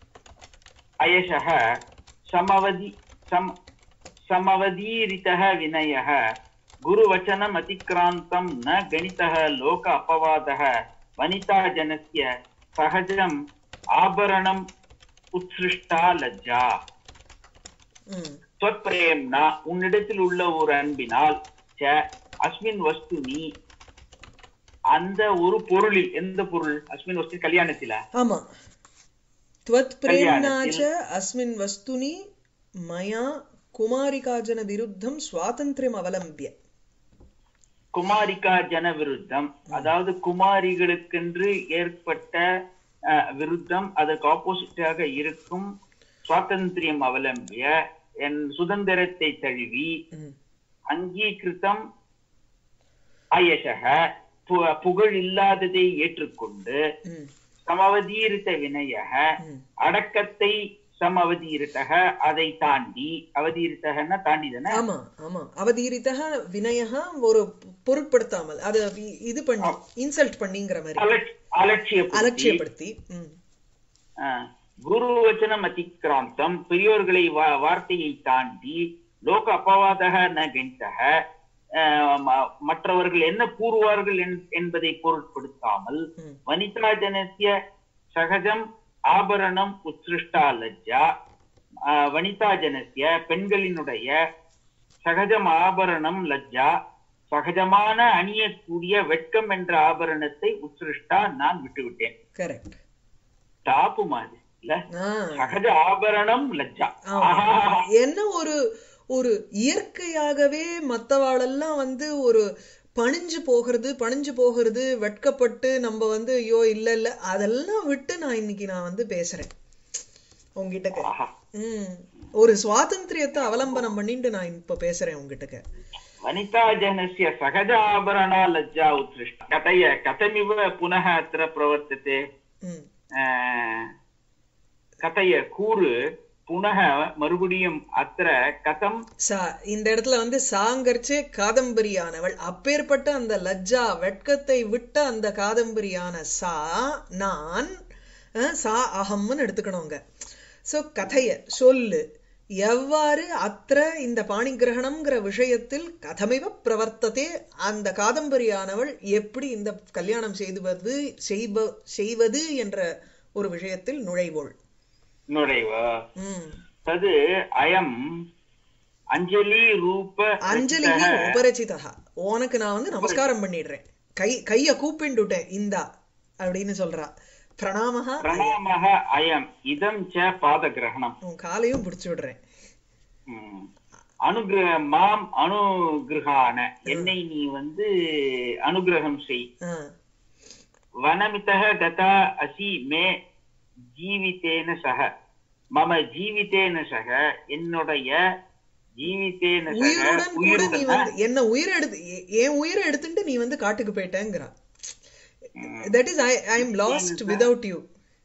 B: அயசः समवधि सम समवधीरितः विनयः गुरुवचनम् अतिक्रान्तं न गणितः लोक अपवादः वनिताजनस्य सहजम् आभरणम् उत्सृष्टा लज्जा
A: ம்,
B: त्वत्प्रेम्णा உன்னிடத்தில் உள்ள ஒரு அன்பினால் ச அஸ்மின் வஸ்துனி அந்த ஒரு பொருளில் எந்த பொருள் அஸ்மின் வஸ்து கல்யாணத்தில
A: ஆமா त्वत् प्रेम्णाच अस्मिन् वस्तुनि मया कुमारिकाजन विरुद्धं स्वातन्त्र्यम् अवलम्ब्य
B: குமாரிகா ஜன விருத்தம் அதாவது குமாரிகளுக்கென்று ஏற்பட்ட அஹ், விருத்தம் அதற்கு ஆப்போசிட்டாக இருக்கும் சுவாதந்திரியம் அவலம்பிய என் சுதந்திரத்தை தழுவி
A: ம்,
B: அங்கீகிருத்தம் அயசக பு- புகழ் இல்லாததை ஏற்றுக்கொண்டு
A: ம்,
B: சமவதீரித்த வினயக
A: ம்.
B: அடக்கத்தை சமவதீரித்தக அதை தாண்டி அவதீரித்தகன்னா தாண்டி தானே
A: ஆமா ஆமா அவதீரித்தः வினயः ஒரு பொருட்படுத்தாமல் அதை இ- இது பண்ணி இன்சல்ட் பண்ணிங்கிற மாதிரி
B: அலட்சி- அலட்சியப்படுத்தி
A: அலட்சியப்படுத்தி ம்,
B: குரு வச்சனம் அதிக்ராந்தம் பெரியோர்களை வா- வார்த்தையை தாண்டி லோக அபவாதக ந கணித்தக அஹ், ம- மற்றவர்கள் என்ன கூறுவார்கள் என்- என்பதை பொருட்படுத்தாமல்
A: ம்.
B: வனிதா ஜனசிய சகஜம் ஆபரணம் உத்ருஷ்டா லஜ்ஜா அஹ், வனிதா ஜனசிய பெண்களினுடைய சகஜம் ஆபரணம் லஜ்ஜா சகஜமான அணியக்கூடிய வெட்கம் என்ற ஆபரணத்தை உத்ருஷ்டா நான் விட்டுவிட்டேன்
A: கரெக்ட்
B: டாப்பு மாதிரி இல்ல
A: ஆ
B: சகஜ ஆபரணம் லஜ்ஜா
A: ஆமா.
B: ஆஹா.
A: என்ன ஒரு ஒரு இயற்கையாகவே மத்தவாளெல்லாம் வந்து ஒரு பணிஞ்சு போகிறது பணிஞ்சு போகிறது வெட்கப்பட்டு நம்ம வந்து ஐயோ இல்ல இல்ல அதெல்லாம் விட்டு நான் இன்னைக்கு நான் வந்து பேசுறேன் உங்ககிட்ட
B: ஆஹா.
A: ம் ஒரு சுவாதந்திரியத்தை அவலம்பனம் பண்ணிட்டு நான் இப்ப பேசுறேன் உங்ககிட்ட
B: வனிதா ஜனசிய சகஜ ஆபரணா லஜ்ஜா உத்ருஷ்டா கதய கதமிவ புனः அத்திர பிரவர்த்தते
A: ம்
B: அஹ், கதய கூறு புனக மறுபடியும் அத்திர கதம்
A: சா இந்த இடத்துல வந்து சாங்கரிச்சே காதம்பரியானவள் அப்பேற்பட்ட அந்த லஜ்ஜா வெட்கத்தை விட்ட அந்த காதம்பரியான சா நான் அஹ், சா அகம்னு எடுத்துக்கணுங்க சோ கதைய சொல்லு எவ்வாறு அத்திர இந்த பாணிகிரகணம்ங்கிற விஷயத்தில் கதமிவ பிரவர்த்ததே அந்த காதம்பரியானவள் எப்படி இந்த கல்யாணம் செய்துவது செய்ப செய்வது என்ற ஒரு விஷயத்தில் நுழைவோள்
B: நுழைவ
A: ம்
B: தது அயம் அஞ்சலி ரூப
A: அஞ்சலி உபரச்சிதா உனக்கு நான் வந்து நமஸ்காரம் பண்ணிடுறேன் கை கைய கூப்பிண்டுட்டேன் இந்தா அப்படின்னு சொல்றா பிரணாமஹா
B: பிரணாமக அயம் இதம் ச பாதகிரகணம்
A: உன் காலையும் பிடிச்சு விடுறேன்
B: ம். அனுகிரக மாம் அனுகிரகான என்னை நீ வந்து அனுகிரகம் செய்
A: ஆ,
B: வனமிதः கதா அசி மே ஜீவிதேன சக மம ஜீவிதேன சக என்னுடைய ஜீவிதேன சக
A: உயிருடன் கூட நீ
B: உயிருடன்
A: வந்து என்ன உயிரை எடுத்து எ- என் உயிரை எடுத்துட்டு நீ வந்து காட்டுக்கு போயிட்டேங்கிறா that is I I am lost without you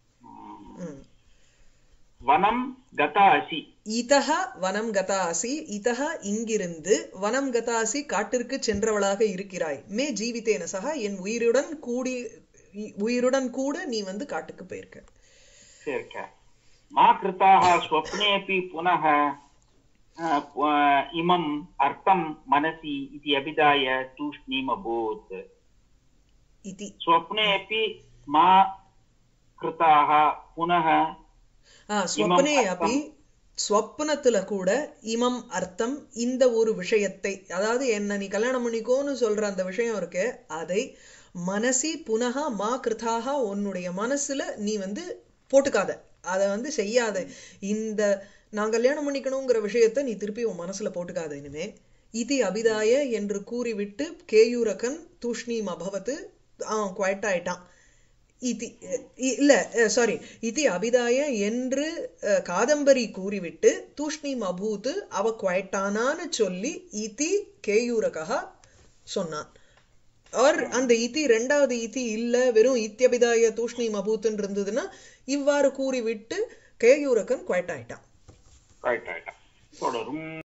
B: வனம் கதா அசி
A: இதஹ வனம் கதாசி இதஹ இங்கிருந்து வனம் கதாசி காட்டிற்கு சென்றவளாக இருக்கிறாய் மே ஜீவித்தேன சக என் உயிருடன் கூடி உயிருடன் கூட நீ வந்து காட்டுக்கு போயிருக்க
B: சேர்க்க மா கிருதாக ஸ்வப்னேபி புனः அ, ப- இமம் அர்த்தம் மனசி இது அபிதாய தூஷ்ணீம் அபூத்
A: இதி
B: ஸ்வப்னேபி மா கிருதாக புனः
A: ஆ ஸ்வப்னே
B: இமம்
A: அப்படி ஸ்வப்னத்துல கூட இமம் அர்த்தம் இந்த ஒரு விஷயத்தை அதாவது என்ன நீ கல்யாணம் பண்ணிக்கோன்னு சொல்ற அந்த விஷயம் இருக்கு அதை மனசி புனக மா கிருதாக உன்னுடைய மனசுல நீ வந்து போட்டுக்காத அதை வந்து செய்யாத இந்த நான் கல்யாணம் பண்ணிக்கணுங்கிற விஷயத்தை நீ திருப்பி உன் மனசுல போட்டுக்காத இனிமே இதி அபிதாய என்று கூறிவிட்டு கேயூரகன் தூஷ்ணீம் அபவத்து அவன் குவைட் ஆயிட்டான் இதி இ- இல்ல சாரி இதி அபிதாய என்று அஹ், காதம்பரி கூறிவிட்டு தூஷ்ணீம் அபூத் அவ குவைட்டானான்னு சொல்லி இதி கேயூரகா சொன்னான் ஆர் அந்த இதி ரெண்டாவது இதி இல்ல வெறும் இத்தியபிதாய தூஷ்ணீம் அபூத்துன்னு இருந்ததுன்னா இவ்வாறு கூறிவிட்டு கேயூரகன் குவைட் ஆயிட்டான்
B: ரைட் ரைட் தொடரும்